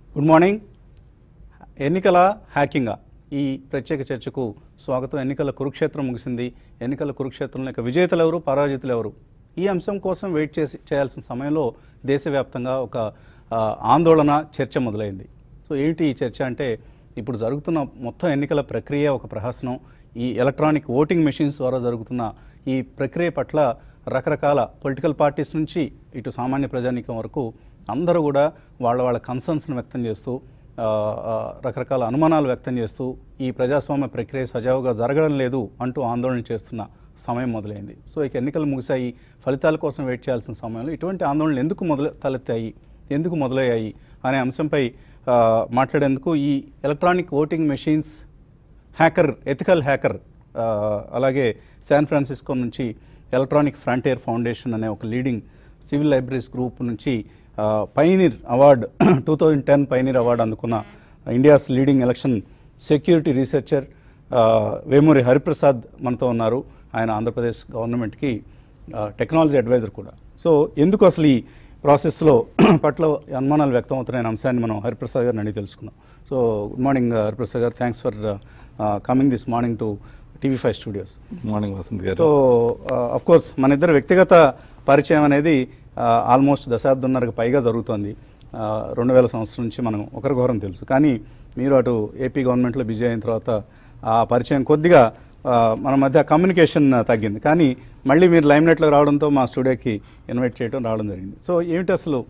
Good morning ఎన్నికల hacking ఈ ప్రత్యేక చర్చకు స్వాగతం ఎన్నికల కురుక్షేత్రం ముగిసింది ఎన్నికల కురుక్షేత్రంలో ఇక విజేతలు ఎవరు పరాజితులు ఎవరు ఈ అంశం కోసం వెయిట్ చేసి చేయాల్సిన సమయంలో దేశవ్యాప్తంగా ఒక ఆ, ఆందోళన చర్చ మొదలైంది సో ఏంటి ఈ చర్చ అంటే ఇప్పుడు జరుగుతున్న మొత్తం ఎన్నికల ప్రక్రియ ఒక ప్రహసనం ఈ ఎలక్ట్రానిక్ ఓటింగ్ మెషిన్స్ ద్వారా జరుగుతున్న ఈ ప్రక్రియ పట్ల రకరకాల పొలిటికల్ పార్టీస్ నుంచి ఇటు సామాన్య ప్రజానీకం వరకు అందరూ కూడా వాళ్ళ వాళ్ళ కన్సర్న్స్ని వ్యక్తం చేస్తూ ఆ, ఆ, రకరకాల అనుమానాలు వ్యక్తం చేస్తూ ఈ ప్రజాస్వామ్య ప్రక్రియ సజావుగా జరగడం లేదు అంటూ ఆందోళన చేస్తున్న సమయం మొదలైంది సో ఇక ఎన్నికలు ముగిశాయి ఫలితాల కోసం వెయిట్ చేయాల్సిన సమయంలో ఇటువంటి ఆందోళనలు ఎందుకు మొదలు తలెత్తాయి ఎందుకు మొదలయ్యాయి అనే అంశంపై ఆ, మాట్లాడేందుకు ఈ electronic voting machines hacker ethical hacker ఆ, అలాగే శాన్ ఫ్రాన్సిస్కో నుంచి ఎలక్ట్రానిక్ ఫ్రంటియర్ ఫౌండేషన్ అనే ఒక లీడింగ్ సివిల్ లైబ్రరీస్ గ్రూప్ నుంచి pioneer award two thousand ten pioneer award అందుకున్న India's leading election security researcher ఆ, వేమూరి హరిప్రసాద్ మనతో ఉన్నారు ఆయన ఆంధ్రప్రదేశ్ గవర్నమెంట్కి ఆ, టెక్నాలజీ అడ్వైజర్ కూడా సో ఎందుకు అసలు ఈ ప్రాసెస్లో పట్ల అనుమానాలు వ్యక్తం అవుతున్నాయనే అంశాన్ని మనం హరిప్రసాద్ గారిని అడిగి తెలుసుకుందాం సో గుడ్ మార్నింగ్ హరిప్రసాద్ గారు thanks for coming this morning to TV five studios morning Vasanth గారు సో అఫ్ కోర్స్ మన ఇద్దరు వ్యక్తిగత పరిచయం అనేది ఆల్మోస్ట్ దశాబ్దంన్నరకు పైగా జరుగుతోంది రెండు వేల సంవత్సరం నుంచి మనం ఒకరికొకరం తెలుసు కానీ మీరు అటు ఏపీ గవర్నమెంట్లో బిజీ అయిన తర్వాత ఆ పరిచయం కొద్దిగా ఆ, మన మధ్య కమ్యూనికేషన్ తగ్గింది కానీ మళ్ళీ మీరు లైమ్లైట్లో రావడంతో మా స్టూడియోకి ఇన్వైట్ చేయడం రావడం జరిగింది సో ఏమిటి అసలు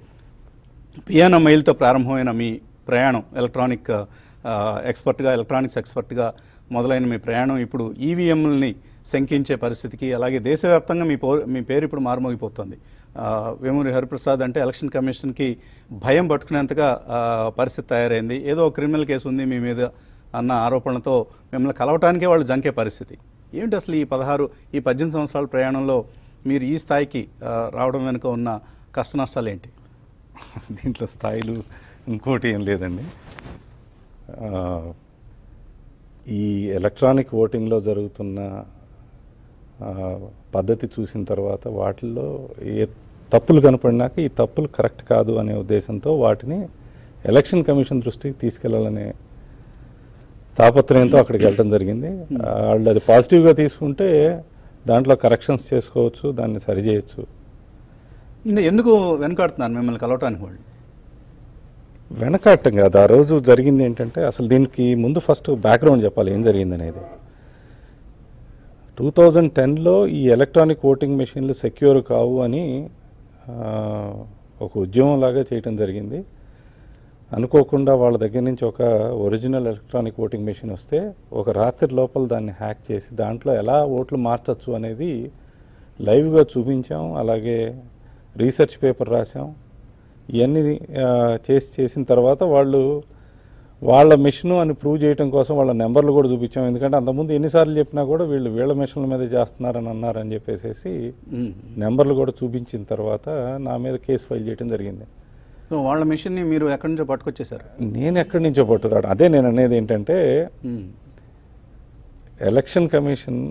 పియానో మైల్తో ప్రారంభమైన మీ ప్రయాణం ఎలక్ట్రానిక్ ఆ, ఎక్స్పర్ట్గా ఎలక్ట్రానిక్స్ ఎక్స్పర్ట్గా మొదలైన మీ ప్రయాణం ఇప్పుడు ఈవీఎంలని శంకించే పరిస్థితికి అలాగే దేశవ్యాప్తంగా మీ పో మీ పేరు ఇప్పుడు మారుమోగిపోతుంది ఆ, వేమూరి హరిప్రసాద్ అంటే ఎలక్షన్ కమిషన్కి భయం పట్టుకునేంతగా ఆ, పరిస్థితి తయారైంది ఏదో ఒక క్రిమినల్ కేసు ఉంది మీ మీద అన్న ఆరోపణలతో మిమ్మల్ని కలవటానికే వాళ్ళు జంకే పరిస్థితి ఏమిటి అసలు ఈ పదహారు ఈ పద్దెనిమిది సంవత్సరాల ప్రయాణంలో మీరు ఈ స్థాయికి ఆ, రావడం వెనుక ఉన్న కష్ట నష్టాలు ఏంటి దీంట్లో స్థాయిలు ఇంకోటి ఏం లేదండి ఆ, ఈ ఎలక్ట్రానిక్ ఓటింగ్లో జరుగుతున్న ఆ, పద్ధతి చూసిన తర్వాత వాటిల్లో ఏ తప్పులు కనపడినాక ఈ తప్పులు కరెక్ట్ కాదు అనే ఉద్దేశంతో వాటిని ఎలక్షన్ కమిషన్ దృష్టికి తీసుకెళ్లాలనే తాపత్రయంతో అక్కడికి వెళ్ళడం జరిగింది ఆ, వాళ్ళు అది పాజిటివ్గా తీసుకుంటే దాంట్లో కరెక్షన్స్ చేసుకోవచ్చు దాన్ని సరిచేయచ్చు అంటే ఎందుకు వెనకాడుతున్నారు మిమ్మల్ని కలవటానికి వాళ్ళు వెనకాటం కాదు ఆ రోజు జరిగింది ఏంటంటే అసలు దీనికి ముందు ఫస్ట్ బ్యాక్గ్రౌండ్ చెప్పాలి ఏం జరిగింది అనేది టూ థౌజండ్ టెన్లో ఈ ఎలక్ట్రానిక్ ఓటింగ్ మెషిన్లు సెక్యూర్ కావు అని ఆ, ఒక ఉద్యమం లాగా చేయటం జరిగింది అనుకోకుండా వాళ్ళ దగ్గర నుంచి ఒక ఒరిజినల్ ఎలక్ట్రానిక్ ఓటింగ్ మెషిన్ వస్తే ఒక రాత్రి లోపల దాన్ని హ్యాక్ చేసి దాంట్లో ఎలా ఓట్లు మార్చచ్చు అనేది లైవ్గా చూపించాం అలాగే రీసెర్చ్ పేపర్ రాసాం ఇవన్నీ ఆ, చేసి చేసిన తర్వాత వాళ్ళు వాళ్ళ మిషన్ అని ప్రూవ్ చేయడం కోసం వాళ్ళ నెంబర్లు కూడా చూపించాం ఎందుకంటే అంతకుముందు ఎన్నిసార్లు చెప్పినా కూడా వీళ్ళు వీళ్ళ మిషన్ల మీద చేస్తున్నారని అన్నారని చెప్పేసి మ్మ్. నెంబర్లు కూడా చూపించిన తర్వాత నా మీద కేసు ఫైల్ చేయడం జరిగింది సో వాళ్ళ మిషన్ని మీరు ఎక్కడి నుంచో పట్టుకొచ్చేసారు నేను ఎక్కడి నుంచో పట్టురాడు అదే నేను అనేది ఏంటంటే మ్మ్. ఎలక్షన్ కమిషన్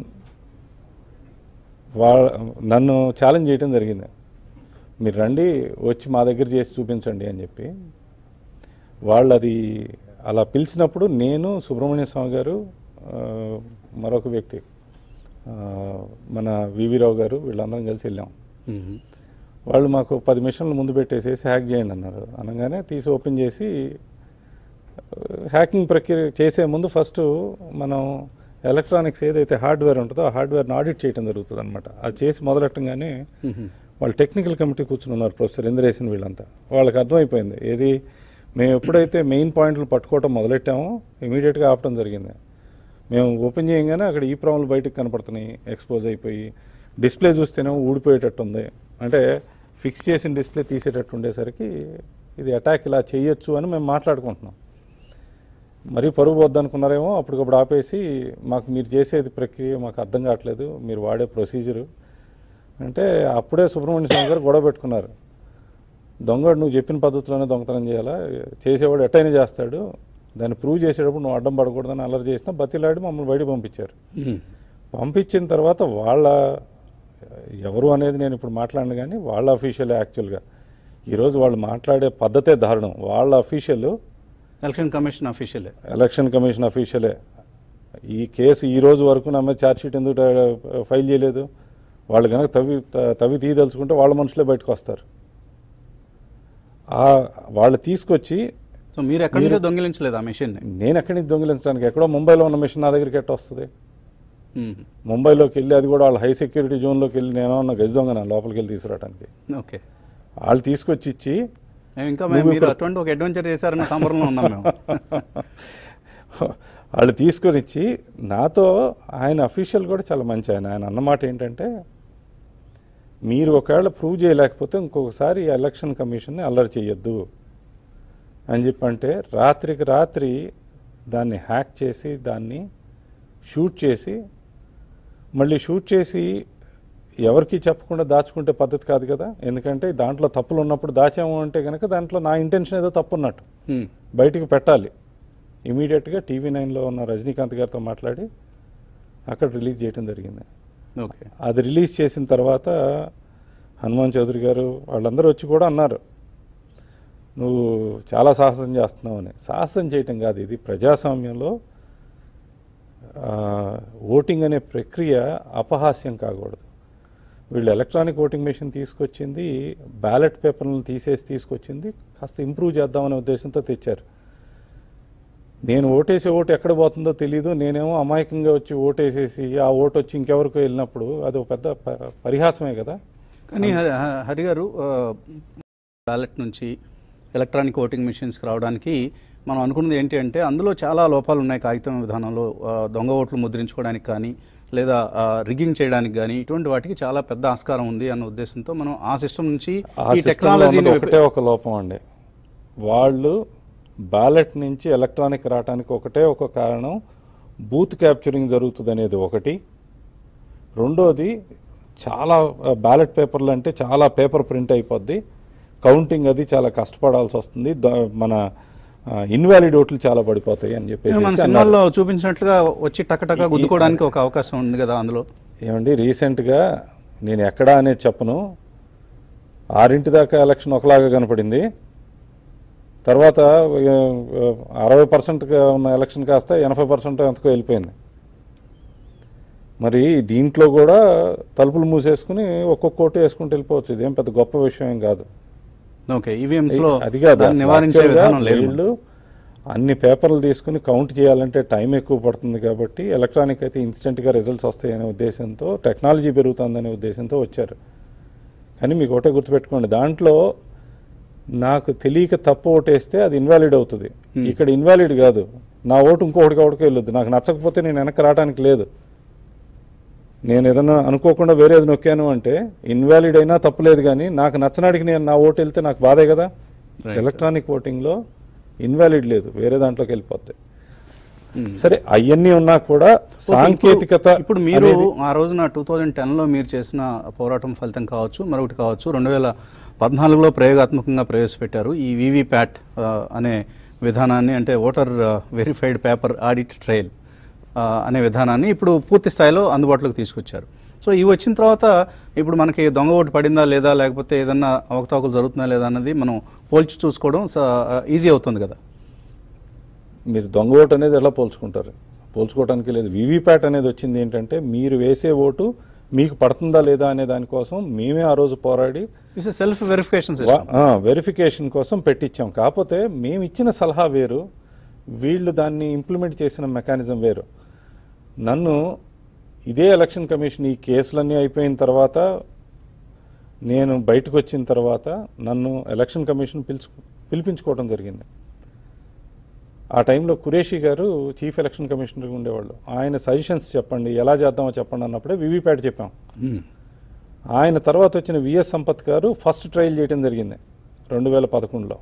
వా నన్ను ఛాలెంజ్ చేయడం జరిగింది మీరు రండి వచ్చి మా దగ్గర చేసి చూపించండి అని చెప్పి వాళ్ళు అది అలా పిలిచినప్పుడు నేను సుబ్రహ్మణ్య స్వామి గారు ఆ, మరొక వ్యక్తి ఆ, మన వివి రావు గారు వీళ్ళందరం కలిసి వెళ్ళాం మ్మ్. వాళ్ళు మాకు పది మిషన్లు ముందు పెట్టేసేసి హ్యాక్ చేయండి అన్నారు అనగానే తీసి ఓపెన్ చేసి హ్యాకింగ్ ప్రక్రియ చేసే ముందు ఫస్ట్ మనం ఎలక్ట్రానిక్స్ ఏదైతే హార్డ్వేర్ ఉంటుందో ఆ హార్డ్వేర్ని ఆడిట్ చేయడం జరుగుతుంది అనమాట అది చేసి మొదలెట్టంగానే మ్మ్. వాళ్ళు టెక్నికల్ కమిటీ కూర్చుని ఉన్నారు ప్రొఫెసర్ ఇంద్రేసిన వీళ్ళంతా వాళ్ళకి అర్థమైపోయింది ఏది మేము ఎప్పుడైతే మెయిన్ పాయింట్లు పట్టుకోవటం మొదలెట్టామో ఇమీడియట్గా ఆపటం జరిగింది మేము ఓపెన్ చేయగానే అక్కడ ఈ ప్రాబ్లం బయటకు కనపడుతున్నాయి ఎక్స్పోజ్ అయిపోయి డిస్ప్లే చూస్తేనేమో ఊడిపోయేటట్టు ఉంది అంటే ఫిక్స్ చేసిన డిస్ప్లే తీసేటట్టు ఉండేసరికి ఇది అటాక్ ఇలా చేయొచ్చు అని మేము మాట్లాడుకుంటున్నాం మరీ పరుగు పోద్దనుకున్నారేమో అప్పటికప్పుడు ఆపేసి మాకు మీరు చేసేది ప్రక్రియ మాకు అర్థం కావట్లేదు మీరు వాడే ప్రొసీజరు అంటే అప్పుడే సుబ్రహ్మణ్య స్వామి గారు గొడవ పెట్టుకున్నారు దొంగడు నువ్వు చెప్పిన పద్ధతిలోనే దొంగతనం చేయాలా చేసేవాడు ఎట్టయినా చేస్తాడు దాన్ని ప్రూవ్ చేసేటప్పుడు నువ్వు అడ్డం పడకూడదని అల్లరి చేసినా బతిలాడి మమ్మల్ని బయట పంపించారు మ్మ్. పంపించిన తర్వాత వాళ్ళ ఎవరు అనేది నేను ఇప్పుడు మాట్లాడను కానీ వాళ్ళ అఫీషియల్ యాక్చువల్గా ఈరోజు వాళ్ళు మాట్లాడే పద్ధతే దారుణం వాళ్ళ అఫీషియల్ ఎలక్షన్ కమిషన్ అఫీషియలే ఎలక్షన్ కమిషన్ అఫీషియలే ఈ కేసు ఈ రోజు వరకు నా మీద ఛార్జ్షీట్ ఎందుకు ట- ఫైల్ చేయలేదు వాళ్ళు కనుక తవ్వి త- తవ్వి తీయదలుచుకుంటే వాళ్ళ మనుషులే బయటకు వస్తారు ఆ వాళ్ళు తీసుకొచ్చి సో మీరు ఎక్కడి నుంచో దొంగిలించలేదు ఆ మెషిన్ని నేను ఎక్కడి నుంచి దొంగిలించడానికి ఎక్కడో ముంబైలో ఉన్న మిషన్ నా దగ్గరికి ఎట్ట వస్తుంది ముంబైలోకి వెళ్ళి అది కూడా వాళ్ళ హై సెక్యూరిటీ జోన్లోకి వెళ్ళి నేను ఉన్న గజ దొంగన లోపలికి వెళ్ళి తీసుకురావడానికి ఓకే వాళ్ళు తీసుకొచ్చి ఇచ్చి మేము ఇంకా మేము మీరు అటువంటి ఒక అడ్వెంచర్ చేశారన్న సంబరంలో ఉన్నాం మేము వాళ్ళు తీసుకొని ఇచ్చి నాతో ఆయన అఫీషియల్ కూడా చాలా మంచి ఆయన ఆయన అన్నమాట ఏంటంటే మీరు ఒకవేళ ప్రూవ్ చేయలేకపోతే ఇంకొకసారి ఈ ఎలక్షన్ కమిషన్ని అల్లరి చేయొద్దు అని చెప్పంటే రాత్రికి రాత్రి దాన్ని హ్యాక్ చేసి దాన్ని షూట్ చేసి మళ్ళీ షూట్ చేసి ఎవరికి చెప్పకుండా దాచుకుంటే పద్ధతి కాదు కదా ఎందుకంటే దాంట్లో తప్పులు ఉన్నప్పుడు దాచాము అంటే కనుక దాంట్లో నా ఇంటెన్షన్ ఏదో తప్పు ఉన్నట్టు Hmm. బయటికి పెట్టాలి ఇమీడియట్గా టీవీ నైన్లో ఉన్న రజనీకాంత్ గారితో మాట్లాడి అక్కడ రిలీజ్ చేయడం జరిగింది ఓకే అది రిలీజ్ చేసిన తర్వాత హనుమాన్ చౌదరి గారు వాళ్ళందరూ వచ్చి కూడా అన్నారు నువ్వు చాలా సాహసం చేస్తున్నావు అని సాహసం చేయటం కాదు ఇది ప్రజాస్వామ్యంలో ఆ, ఓటింగ్ అనే ప్రక్రియ అపహాస్యం కాకూడదు వీళ్ళు ఎలక్ట్రానిక్ ఓటింగ్ మెషిన్ తీసుకొచ్చింది బ్యాలెట్ పేపర్లను తీసేసి తీసుకొచ్చింది కాస్త ఇంప్రూవ్ చేద్దామనే ఉద్దేశంతో తెచ్చారు నేను ఓటేసే ఓటు ఎక్కడ పోతుందో తెలియదు నేనేమో అమాయకంగా వచ్చి ఓటేసేసి ఆ ఓటు వచ్చి ఇంకెవరికో వెళ్ళినప్పుడు అది ఒక పెద్ద ప- పరిహాసమే కదా కానీ హరి హ- హరి గారు బ్యాలెట్ నుంచి ఎలక్ట్రానిక్ ఓటింగ్ మిషన్స్కి రావడానికి మనం అనుకున్నది ఏంటి అంటే అందులో చాలా లోపాలు ఉన్నాయి కాగితం విధానంలో ఆ, దొంగ ఓట్లు ముద్రించుకోవడానికి కానీ లేదా రిగ్గింగ్ చేయడానికి కానీ ఇటువంటి వాటికి చాలా పెద్ద ఆస్కారం ఉంది అన్న ఉద్దేశంతో మనం ఆ సిస్టమ్ నుంచి ఆ ఈ సిస్టంలో టెక్నాలజీని ఉన్నది ఒకటే ఒక లోపం అండి వాళ్ళు బ్యాలెట్ నుంచి ఎలక్ట్రానిక్ రావడానికి ఒకటే ఒక కారణం బూత్ క్యాప్చరింగ్ జరుగుతుంది అనేది ఒకటి రెండోది చాలా బ్యాలెట్ పేపర్లు అంటే చాలా పేపర్ ప్రింట్ అయిపోద్ది కౌంటింగ్ అది చాలా కష్టపడాల్సి వస్తుంది ద- మన ఇన్వాలిడ్ ఓట్లు చాలా పడిపోతాయి అని చెప్పేసి మన అన్నారు. సినిమాల్లో చూపించినట్లుగా వచ్చి టకటక గుద్దుకోవడానికి ఒక అవకాశం ఉంది కదా అందులో ఏమండి రీసెంట్గా నేను ఎక్కడా అనేది చెప్పను ఆరింటి దాకా ఎలక్షన్ ఒకలాగా కనపడింది తర్వాత ఆ, అరవై పర్సెంట్గా ఉన్న ఎలక్షన్ కాస్త ఎనభై పర్సెంట్ ఎంతకో వెళ్ళిపోయింది మరి దీంట్లో కూడా తలుపులు మూసేసుకుని ఒక్కొక్క ఓటు వేసుకుంటూ వెళ్ళిపోవచ్చు ఇదేం పెద్ద గొప్ప విషయం ఏం కాదు ఓకే ఈవీఎంస్ లో అది కాదు దాన్ని అసలు నివారించే actually గా విధానం లేదు వీళ్ళు అన్ని పేపర్లు తీసుకుని కౌంట్ చేయాలంటే టైం ఎక్కువ పడుతుంది కాబట్టి ఎలక్ట్రానిక్ అయితే ఇన్స్టెంట్గా రిజల్ట్స్ వస్తాయనే ఉద్దేశంతో టెక్నాలజీ పెరుగుతుందనే ఉద్దేశంతో వచ్చారు కానీ మీకు ఒకటే గుర్తుపెట్టుకోండి దాంట్లో నాకు తెలియక తప్పు ఓటేస్తే అది ఇన్వాలిడ్ అవుతుంది ఇక్కడ ఇన్వాలిడ్ కాదు నా ఓటు ఇంకొకటికి ఒకటికి వెళ్ళొద్దు నాకు నచ్చకపోతే నేను వెనక్కి రావడానికి లేదు నేను ఏదైనా అనుకోకుండా వేరేది నొక్కాను అంటే ఇన్వాలిడ్ అయినా తప్పులేదు కానీ నాకు నచ్చనాడికి నేను నా ఓటు వెళ్తే నాకు బాధే కదా Right. ఎలక్ట్రానిక్ ఓటింగ్లో ఇన్వాలిడ్ లేదు వేరే దాంట్లోకి వెళ్ళిపోతాయి Hmm. సరే అవన్నీ ఉన్నా కూడా ఓకే, సాంకేతికత ఇప్పుడు- ఇప్పుడు మీరు అనేది- ఆ రోజున టూ థౌజండ్ టెన్లో మీరు చేసిన పోరాటం ఫలితం కావచ్చు మరొకటి కావచ్చు రెండు వేల పద్నాలుగులో ప్రయోగాత్మకంగా ప్రవేశపెట్టారు ఈ వీవీప్యాట్ అనే విధానాన్ని అంటే voter verified paper audit trail అనే విధానాన్ని ఇప్పుడు పూర్తి స్థాయిలో అందుబాటులోకి తీసుకొచ్చారు సో ఇవి వచ్చిన తర్వాత ఇప్పుడు మనకి దొంగ ఓటు పడిందా లేదా లేకపోతే ఏదన్నా అవకతవకలు జరుగుతుందా లేదా అన్నది మనం పోల్చి చూసుకోవడం ఈజీ అవుతుంది కదా మీరు దొంగ ఓటు అనేది ఎలా పోల్చుకుంటారు పోల్చుకోవడానికి లేదు వీవీప్యాట్ అనేది వచ్చింది ఏంటంటే మీరు వేసే ఓటు మీకు పడుతుందా లేదా అనే దానికోసం మేమే ఆ రోజు పోరాడి it's self verification system verification కోసం పెట్టించాం కాకపోతే మేము ఇచ్చిన సలహా వేరు వీళ్ళు దాన్ని ఇంప్లిమెంట్ చేసిన మెకానిజం వేరు నన్ను ఇదే ఎలక్షన్ కమిషన్ ఈ కేసులన్నీ అయిపోయిన తర్వాత నేను బయటకు వచ్చిన తర్వాత నన్ను ఎలక్షన్ కమిషన్ పిలుచు పిలిపించుకోవడం జరిగింది ఆ టైంలో కురేషి గారు చీఫ్ ఎలక్షన్ కమిషనర్గా ఉండేవాళ్ళు ఆయన సజెషన్స్ చెప్పండి ఎలా చేద్దామో చెప్పండి అన్నప్పుడే వివిప్యాట్ చెప్పాం ఆయన తర్వాత వచ్చిన విఎస్ సంపత్ గారు ఫస్ట్ ట్రయల్ చేయడం జరిగింది రెండు వేల పదకొండులో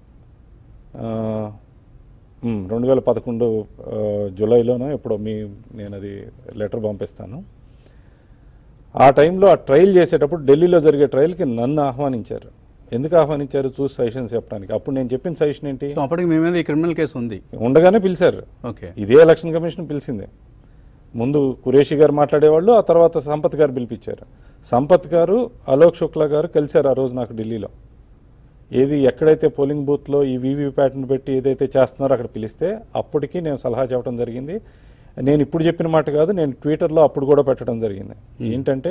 రెండు వేల పదకొండు ఆ, జూలైలోనో ఎప్పుడో మీ నేను అది లెటర్ పంపిస్తాను ఆ టైంలో ఆ ట్రయల్ చేసేటప్పుడు ఢిల్లీలో జరిగే ట్రయల్కి నన్ను ఆహ్వానించారు ఎందుకు ఆహ్వానించారు చూసి సజెషన్స్ చెప్పడానికి అప్పుడు నేను చెప్పిన సజెషన్ ఏంటి సో అప్పటికి మీ మీద ఈ క్రిమినల్ కేసు ఉంది ఉండగానే పిలిచారు ఓకే ఇదే ఎలక్షన్ కమిషన్ పిలిచిందే ముందు కురేషి గారు మాట్లాడేవాళ్ళు ఆ తర్వాత సంపత్ గారు పిలిపించారు సంపత్ గారు అలోక్ శుక్లా గారు కలిశారు ఆ రోజు నాకు ఢిల్లీలో ఏది ఎక్కడైతే పోలింగ్ బూత్లో ఈ వీవీప్యాట్ని పెట్టి ఏదైతే చేస్తున్నారో అక్కడ పిలిస్తే అప్పటికి నేను సలహా చెప్పడం జరిగింది నేను ఇప్పుడు చెప్పిన మాట కాదు నేను ట్విట్టర్లో అప్పుడు కూడా పెట్టడం జరిగింది ఏంటంటే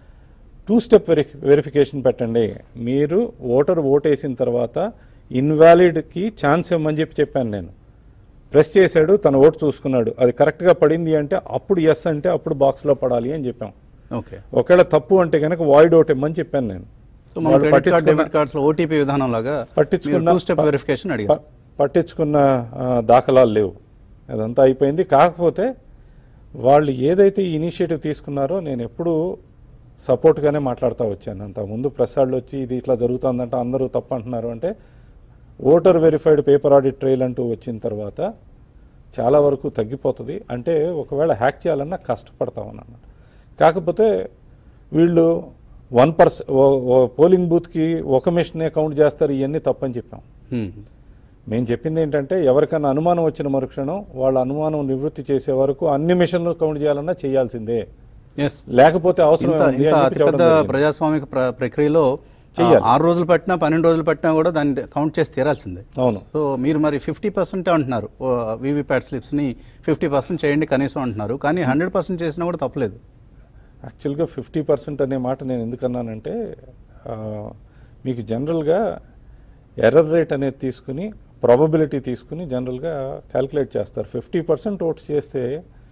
టూ స్టెప్ వెరి వెరిఫికేషన్ పెట్టండి మీరు ఓటర్ ఓటేసిన తర్వాత ఇన్వాలిడ్కి ఛాన్స్ ఇవ్వమని చెప్పి చెప్పాను నేను ప్రెస్ చేశాడు తన ఓటు చూసుకున్నాడు అది కరెక్ట్గా పడింది అంటే అప్పుడు ఎస్ అంటే అప్పుడు బాక్స్లో పడాలి అని చెప్పాం ఓకే ఒకవేళ తప్పు అంటే కనుక వాయిడ్ ఓట్ ఇమ్మని చెప్పాను నేను సో మన వాళ్ళు క్రెడిట్ కార్డ్ పట్టించుకున్న- డెబిట్ కార్డ్స్ లో ఓటీపీ విధానం లాగా పట్టించుకున్న- టూ స్టెప్ వెరిఫికేషన్ అడిగారు ప- పట్టించుకున్న ఆ, దాఖలాలు లేవు అదంతా అయిపోయింది కాకపోతే వాళ్ళు ఏదైతే ఈ ఇనిషియేటివ్ తీసుకున్నారో నేను ఎప్పుడూ సపోర్ట్గానే మాట్లాడుతూ వచ్చాను అంత ముందు ప్రెస్ వాళ్ళు వచ్చి ఇది ఇట్లా జరుగుతుందంటే అందరూ తప్పు అంటున్నారు అంటే voter verified paper audit trail అంటూ వచ్చిన తర్వాత చాలా వరకు తగ్గిపోతుంది అంటే ఒకవేళ హ్యాక్ చేయాలన్నా కష్టపడతామని కాకపోతే వీళ్ళు వన్ పర్స్ పోలింగ్ బూత్కి ఒక మిషనే కౌంట్ చేస్తారు ఇవన్నీ తప్పని చెప్పాం హ్మ్. మేము చెప్పింది ఏంటంటే ఎవరికైనా అనుమానం వచ్చిన మరుక్షణం వాళ్ళ అనుమానం నివృత్తి చేసే వరకు అన్ని మిషన్లు కౌంట్ చేయాలన్నా చేయాల్సిందే ఎస్ లేకపోతే అవసరం ఇంత ఏముంది ఇంత అని చెప్పి అతిపెద్ద చెప్పడం జరిగింది. ప్రజాస్వామిక ప్ర- ప్రక్రియలో ఆ, చెయ్యాలి. ఆరు రోజులు పట్టినా పన్నెండు రోజులు పట్టినా కూడా దాన్ని కౌంట్ చేసి తీరాల్సిందే అవును సో మీరు మరి ఫిఫ్టీ పర్సెంట్ అంటున్నారు వీవీప్యాట్ స్లిప్స్ని ఫిఫ్టీ పర్సెంట్ చేయండి కనీసం అంటున్నారు కానీ హండ్రెడ్ పర్సెంట్ చేసినా కూడా తప్పలేదు యాక్చువల్గా ఫిఫ్టీ పర్సెంట్ అనే మాట నేను ఎందుకన్నానంటే ఆ, మీకు జనరల్గా ఎర్రర్ రేట్ అనేది తీసుకుని ప్రాబబిలిటీ తీసుకుని జనరల్గా క్యాల్కులేట్ చేస్తారు ఫిఫ్టీ పర్సెంట్ ఓట్స్ చేస్తే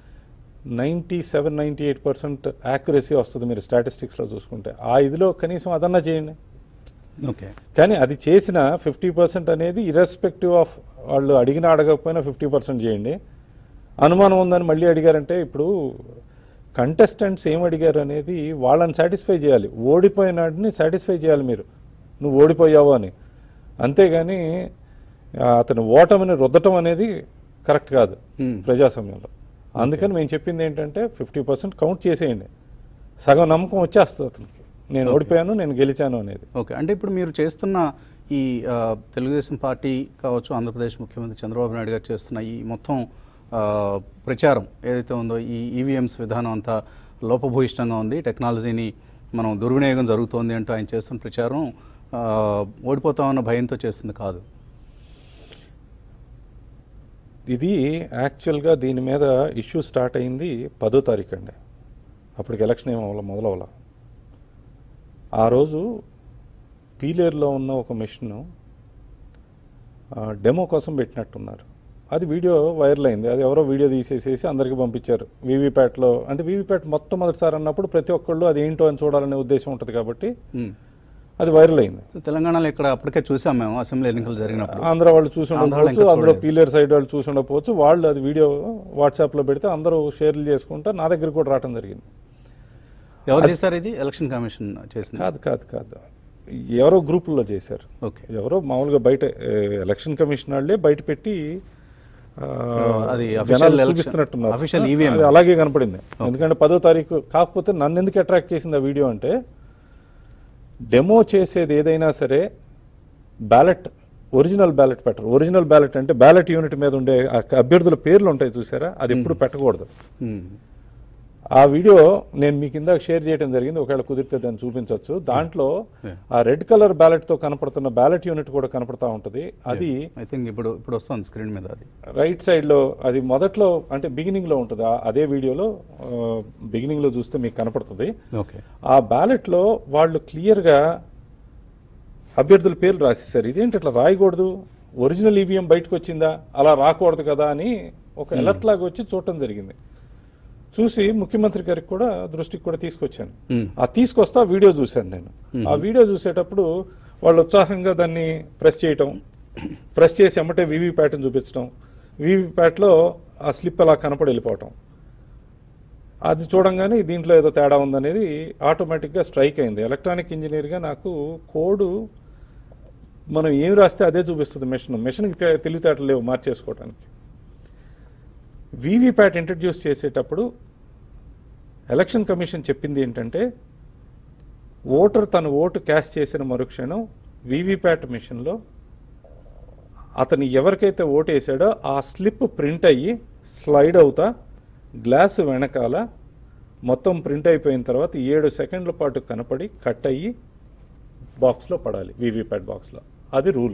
ninety seven ninety eight percent accuracy వస్తుంది మీరు స్టాటిస్టిక్స్లో చూసుకుంటే ఆ ఇదిలో కనీసం అదన్నా చేయండి ఓకే కానీ అది చేసిన ఫిఫ్టీ పర్సెంట్ అనేది ఇర్రెస్పెక్టివ్ ఆఫ్ వాళ్ళు అడిగినా అడగకపోయినా ఫిఫ్టీ పర్సెంట్ చేయండి అనుమానం ఉందని మళ్ళీ అడిగారంటే ఇప్పుడు కంటెస్టెంట్స్ ఏం అడిగారు అనేది వాళ్ళని సాటిస్ఫై చేయాలి ఓడిపోయినాడిని సాటిస్ఫై చేయాలి మీరు నువ్వు ఓడిపోయావు అని అంతేగాని ఆ, అతను ఓటమిని రుద్దటం అనేది కరెక్ట్ కాదు Hmm. ప్రజాస్వామ్యంలో అందుకని మేము చెప్పింది ఏంటంటే ఫిఫ్టీ పర్సెంట్ కౌంట్ చేసేయండి సగం నమ్మకం వచ్చేస్తుంది అతనికి నేను ఓడిపోయాను నేను గెలిచాను అనేది ఓకే అంటే ఇప్పుడు మీరు చేస్తున్న ఈ ఆ, తెలుగుదేశం పార్టీ కావచ్చు ఆంధ్రప్రదేశ్ ముఖ్యమంత్రి చంద్రబాబు నాయుడు గారు చేస్తున్న ఈ మొత్తం ఆ, ప్రచారం ఏదైతే ఉందో ఈ ఈవీఎంస్ విధానం అంతా లోపభూయిష్టంగా ఉంది టెక్నాలజీని మనం దుర్వినియోగం జరుగుతోంది అంటూ ఆయన చేస్తున్న ప్రచారం ఆ, ఓడిపోతామన్న భయంతో చేస్తుంది కాదు ఇది యాక్చువల్గా దీని మీద ఇష్యూ స్టార్ట్ అయింది పదో తారీఖు అండి అప్పటికి ఎలక్షన్ ఏం అవ్వాల మొదలవ్వాల ఆ రోజు పీలేరులో ఉన్న ఒక మిషన్ డెమో కోసం పెట్టినట్టున్నారు అది వీడియో వైరల్ అయింది అది ఎవరో వీడియో తీసేసేసి అందరికీ పంపించారు వీవీప్యాట్లో అంటే వీవీప్యాట్ మొట్టమొదటిసారి అన్నప్పుడు ప్రతి ఒక్కళ్ళు అది ఏంటో అని చూడాలనే ఉద్దేశం ఉంటుంది కాబట్టి ఉమ్. అది వైరల్ అయింది సో తెలంగాణలో ఇక్కడ అప్పటికే చూసాం మేము అసెంబ్లీ ఎన్నికలు జరిగినప్పుడు ఆంధ్ర వాళ్ళు చూసి ఆంధ్ర వాళ్ళు ఉండకపోవచ్చు ఇంకా అందులో చూడలేదు. పీలర్ సైడ్ వాళ్ళు చూసి ఉండకపోవచ్చు వాళ్ళు అది వీడియో వాట్సాప్లో పెడితే అందరూ షేర్లు చేసుకుంటా నా దగ్గర కూడా రావడం జరిగింది ఎవరు చేశారు ఇది ఎలక్షన్ కమిషన్ చేసింది కాదు కాదు కాదు ఎవరో గ్రూపుల్లో చేశారు ఓకే ఎవరో మామూలుగా బయట ఏ, ఎలక్షన్ కమిషన్ వాళ్ళే బయట పెట్టి ఆ, అది జనాలు official election- చూపిస్తున్నట్టున్నారు official EVM. అది అలాగే కనపడింది ఎందుకంటే పదో తారీఖు కాకపోతే నన్ను ఎందుకు అట్రాక్ట్ చేసింది ఆ వీడియో అంటే డెమో చేసేది ఏదైనా సరే బ్యాలెట్ ఒరిజినల్ బ్యాలెట్ పెట్టరు ఒరిజినల్ బ్యాలెట్ అంటే బ్యాలెట్ యూనిట్ మీద ఉండే ఆ అభ్యర్థుల పేర్లు ఉంటాయి చూసారా అది ఎప్పుడు పెట్టకూడదు ఉమ్. ఆ వీడియో నేను మీ కింద షేర్ చేయడం జరిగింది ఒకవేళ కుదిరితే దాన్ని చూపించవచ్చు దాంట్లో Yeah. ఆ రెడ్ కలర్ బ్యాలెట్ తో కనపడుతున్న బ్యాలెట్ యూనిట్ కూడా కనపడతా ఉంటుంది అది ఐ థింక్ ఇప్పుడు ఇప్పుడు వస్తుంది స్క్రీన్ మీద అది రైట్ సైడ్ లో అది మొదట్లో అంటే బిగినింగ్ లో ఉంటుంది ఆ- అదే వీడియోలో బిగినింగ్ లో చూస్తే మీకు కనపడుతుంది ఓకే ఆ బ్యాలెట్ లో వాళ్ళు క్లియర్ గా అభ్యర్థుల పేర్లు రాసేసారు ఇదేంటి ఇట్లా రాయకూడదు ఒరిజినల్ ఈవీఎం బయటకు వచ్చిందా అలా రాకూడదు కదా అని ఒక అలర్ట్ లాగా వచ్చి చూడటం జరిగింది చూసి ముఖ్యమంత్రి గారికి కూడా దృష్టికి కూడా తీసుకొచ్చాను Hmm. ఆ తీసుకొస్తా వీడియో చూశాను నేను ఆ వీడియో చూసేటప్పుడు వాళ్ళు ఉత్సాహంగా దాన్ని ప్రెస్ చేయటం ప్రెస్ చేసి ఎమ్మటే వీవీప్యాట్ని చూపించడం వీవీప్యాట్లో ఆ స్లిప్ అలా కనపడి వెళ్ళిపోవటం అది చూడంగానే దీంట్లో ఏదో తేడా ఉందనేది ఆటోమేటిక్గా స్ట్రైక్ అయింది ఎలక్ట్రానిక్ ఇంజనీర్గా నాకు కోడ్ మనం ఏం రాస్తే అదే చూపిస్తుంది మెషిన్ మెషిన్కి తె- తెలివితేటలు లేవు మార్చేసుకోవడానికి వీవీప్యాట్ ఇంట్రడ్యూస్ చేసేటప్పుడు ఎలక్షన్ కమిషన్ చెప్పింది ఏంటంటే ఓటర్ తన ఓటు క్యాస్ట్ చేసిన మరుక్షణం వీవీప్యాట్ మిషన్లో అతను ఎవరికైతే ఓటు వేసాడో ఆ స్లిప్ ప్రింట్ అయ్యి స్లైడ్ అవుతా గ్లాస్ వెనకాల మొత్తం ప్రింట్ అయిపోయిన తర్వాత ఏడు సెకండ్ల పాటు కనపడి కట్ అయ్యి బాక్స్లో పడాలి వీవీప్యాట్ బాక్స్లో అది రూల్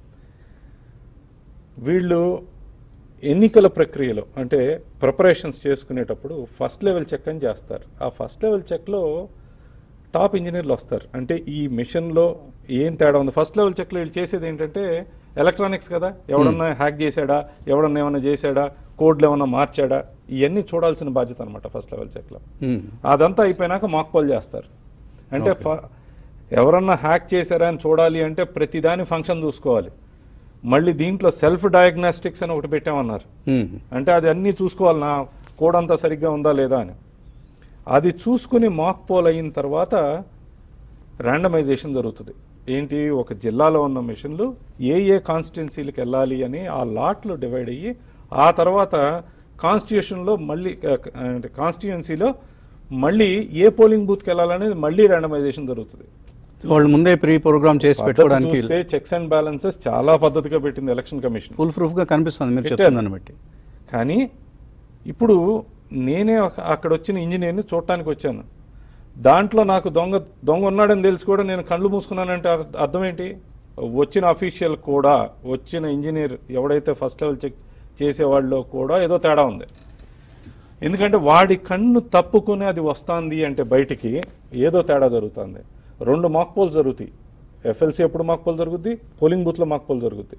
వీళ్ళు ఎన్నికల ప్రక్రియలో అంటే ప్రిపరేషన్స్ చేసుకునేటప్పుడు ఫస్ట్ లెవెల్ చెక్ అని చేస్తారు ఆ ఫస్ట్ లెవెల్ చెక్లో టాప్ ఇంజనీర్లు వస్తారు అంటే ఈ మిషన్లో ఏం తేడా ఉంది ఫస్ట్ లెవెల్ చెక్లో వీళ్ళు చేసేది ఏంటంటే ఎలక్ట్రానిక్స్ కదా ఎవడన్నా హ్యాక్ చేశాడా ఎవడన్నా ఏమన్నా చేశాడా కోడ్లు ఏమన్నా మార్చాడా ఇవన్నీ చూడాల్సిన బాధ్యత అనమాట ఫస్ట్ లెవెల్ చెక్లో మ్మ్. అదంతా అయిపోయినాక మాక్ పోల్ చేస్తారు అంటే ఫ- ఎవరన్నా హ్యాక్ చేశారా అని చూడాలి అంటే ప్రతిదాని ఫంక్షన్ చూసుకోవాలి మళ్ళీ దీంట్లో సెల్ఫ్ డయాగ్నాస్టిక్స్ అని ఒకటి పెట్టామన్నారు మ్మ్. అంటే అది అన్నీ చూసుకోవాలి నా కోడ్ అంతా సరిగ్గా ఉందా లేదా అని అది చూసుకుని మాక్ పోల్ అయిన తర్వాత ర్యాండమైజేషన్ జరుగుతుంది ఏంటి ఒక జిల్లాలో ఉన్న మిషన్లు ఏ ఏ కాన్స్టిట్యున్సీలకు వెళ్ళాలి అని ఆ లాట్లు డివైడ్ అయ్యి ఆ తర్వాత కాన్స్టిట్యూషన్లో మళ్ళీ ఆ, అంటే కాన్స్టిట్యున్సీలో మళ్ళీ ఏ పోలింగ్ బూత్కి వెళ్ళాలనేది మళ్ళీ ర్యాండమైజేషన్ జరుగుతుంది వాళ్ళు ముందే ప్రీ ప్రోగ్రామ్ చేసి పద్ధతి పెట్టుకోవడానికి చూస్తే చెక్స్ అండ్ బ్యాలెన్సెస్ చాలా పద్ధతిగా పెట్టింది ఎలక్షన్ కమిషన్ ఫుల్ ప్రూఫ్ గా కనిపిస్తుంది మీరు పెట్టారు. చెప్తుందని బట్టి కానీ ఇప్పుడు నేనే ఒక- అక్కడ వచ్చిన ఇంజనీర్ని చూడటానికి వచ్చాను దాంట్లో నాకు దొంగ దొంగ ఉన్నాడని తెలిసి కూడా నేను కళ్ళు మూసుకున్నానంటే అర్థ- అర్థం ఏంటి వచ్చిన అఫీషియల్ కూడా వచ్చిన ఇంజనీర్ ఎవడైతే ఫస్ట్ లెవెల్ చెక్ చేసేవాళ్ళలో కూడా ఏదో తేడా ఉంది ఎందుకంటే వాడి కన్ను తప్పుకుని అది వస్తుంది అంటే బయటికి ఏదో తేడా జరుగుతుంది రెండు మాక్ పోల్ జరుగుతాయి ఎఫ్ఎల్సీ ఎప్పుడు మాక్ పోల్ జరుగుద్ది పోలింగ్ బూత్లో మాక్ పోల్ జరుగుద్ది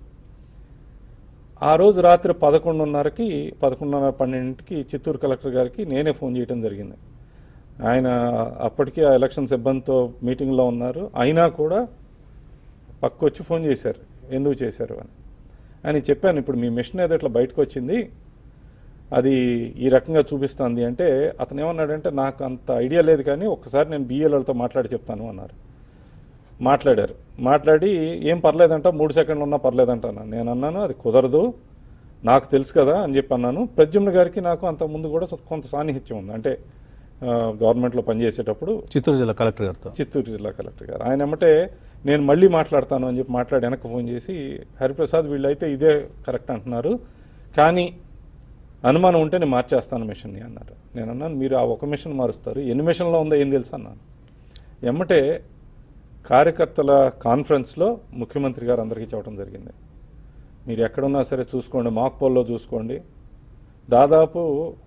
ఆ రోజు రాత్రి పదకొండున్నరకి పదకొండున్నర పన్నెండింటికి చిత్తూరు కలెక్టర్ గారికి నేనే ఫోన్ చేయడం జరిగింది ఆయన అప్పటికి ఆ ఎలక్షన్ సిబ్బందితో మీటింగ్లో ఉన్నారు అయినా కూడా పక్కొచ్చి ఫోన్ చేశారు ఎందుకు చేశారు అని అని చెప్పాను ఇప్పుడు మీ మిషన్ ఏదో ఇట్లా బయటకు వచ్చింది అది ఈ రకంగా చూపిస్తుంది అంటే అతను ఏమన్నాడంటే నాకు అంత ఐడియా లేదు కానీ ఒక్కసారి నేను బిఏలతో మాట్లాడి చెప్తాను అన్నారు మాట్లాడారు మాట్లాడి ఏం పర్లేదంట మూడు సెకండ్లు ఉన్నా పర్లేదంట అన్నాను నేను అన్నాను అది కుదరదు నాకు తెలుసు కదా అని చెప్పి అన్నాను ప్రద్యుమ్న గారికి నాకు అంత ముందు కూడా కొంత సాన్నిహిత్యం ఉంది అంటే ఆ, గవర్నమెంట్లో పనిచేసేటప్పుడు చిత్తూరు జిల్లా కలెక్టర్ గారితో చిత్తూరు జిల్లా కలెక్టర్ గారు ఆయన ఏమంటే నేను మళ్ళీ మాట్లాడతాను అని చెప్పి మాట్లాడి వెనక్కి ఫోన్ చేసి హరిప్రసాద్ వీళ్ళైతే ఇదే కరెక్ట్ అంటున్నారు కానీ అనుమానం ఉంటే నేను మార్చేస్తాను మిషన్ని అన్నారు నేను అన్నాను మీరు ఆ ఒక మిషన్ మారుస్తారు ఎన్ని మిషన్లో ఉందో ఏం తెలుసు అన్నాను ఎమ్మటే కార్యకర్తల కాన్ఫరెన్స్లో ముఖ్యమంత్రి గారు అందరికీ చెప్పడం జరిగింది మీరు ఎక్కడున్నా సరే చూసుకోండి మాక్ పోల్లో చూసుకోండి దాదాపు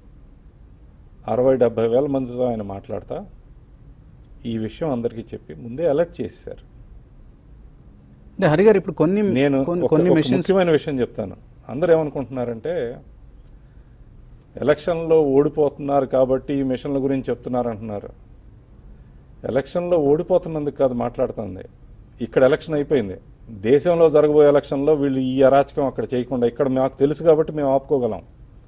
అరవై డెబ్బై వేల మందితో ఆయన మాట్లాడతా ఈ విషయం అందరికీ చెప్పి ముందే అలర్ట్ చేశారు అంటే హరి గారు ఇప్పుడు కొన్ని నేను కొన్ని- ఒక- కొన్ని ఒక మెషిన్స్ ముఖ్యమైన విషయం చెప్తాను అందరూ ఏమనుకుంటున్నారంటే ఎలక్షన్లో ఓడిపోతున్నారు కాబట్టి ఈ మిషన్ల గురించి చెప్తున్నారు అంటున్నారు ఎలక్షన్లో ఓడిపోతున్నందుకు కాదు మాట్లాడుతుంది ఇక్కడ ఎలక్షన్ అయిపోయింది దేశంలో జరగబోయే ఎలక్షన్లో వీళ్ళు ఈ అరాచకం అక్కడ చేయకుండా ఇక్కడ మాకు తెలుసు కాబట్టి మేము ఆపుకోగలం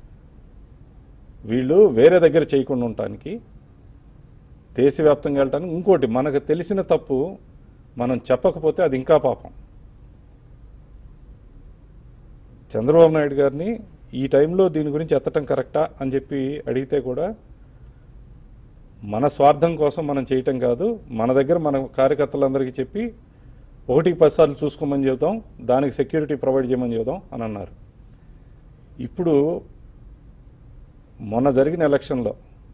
వీళ్ళు వేరే దగ్గర చేయకుండా ఉండటానికి దేశవ్యాప్తంగా వెళ్ళటానికి ఇంకోటి మనకు తెలిసిన తప్పు మనం చెప్పకపోతే అది ఇంకా పాపం చంద్రబాబు నాయుడు గారిని ఈ టైంలో దీని గురించి ఎత్తటం కరెక్టా అని చెప్పి అడిగితే కూడా మన స్వార్థం కోసం మనం చేయటం కాదు మన దగ్గర మన కార్యకర్తలందరికీ చెప్పి ఒకటికి పది సార్లు చూసుకోమని చెబుతాం దానికి సెక్యూరిటీ ప్రొవైడ్ చేయమని చెబుదాం అని అన్నారు ఇప్పుడు మొన్న జరిగిన ఎలక్షన్లో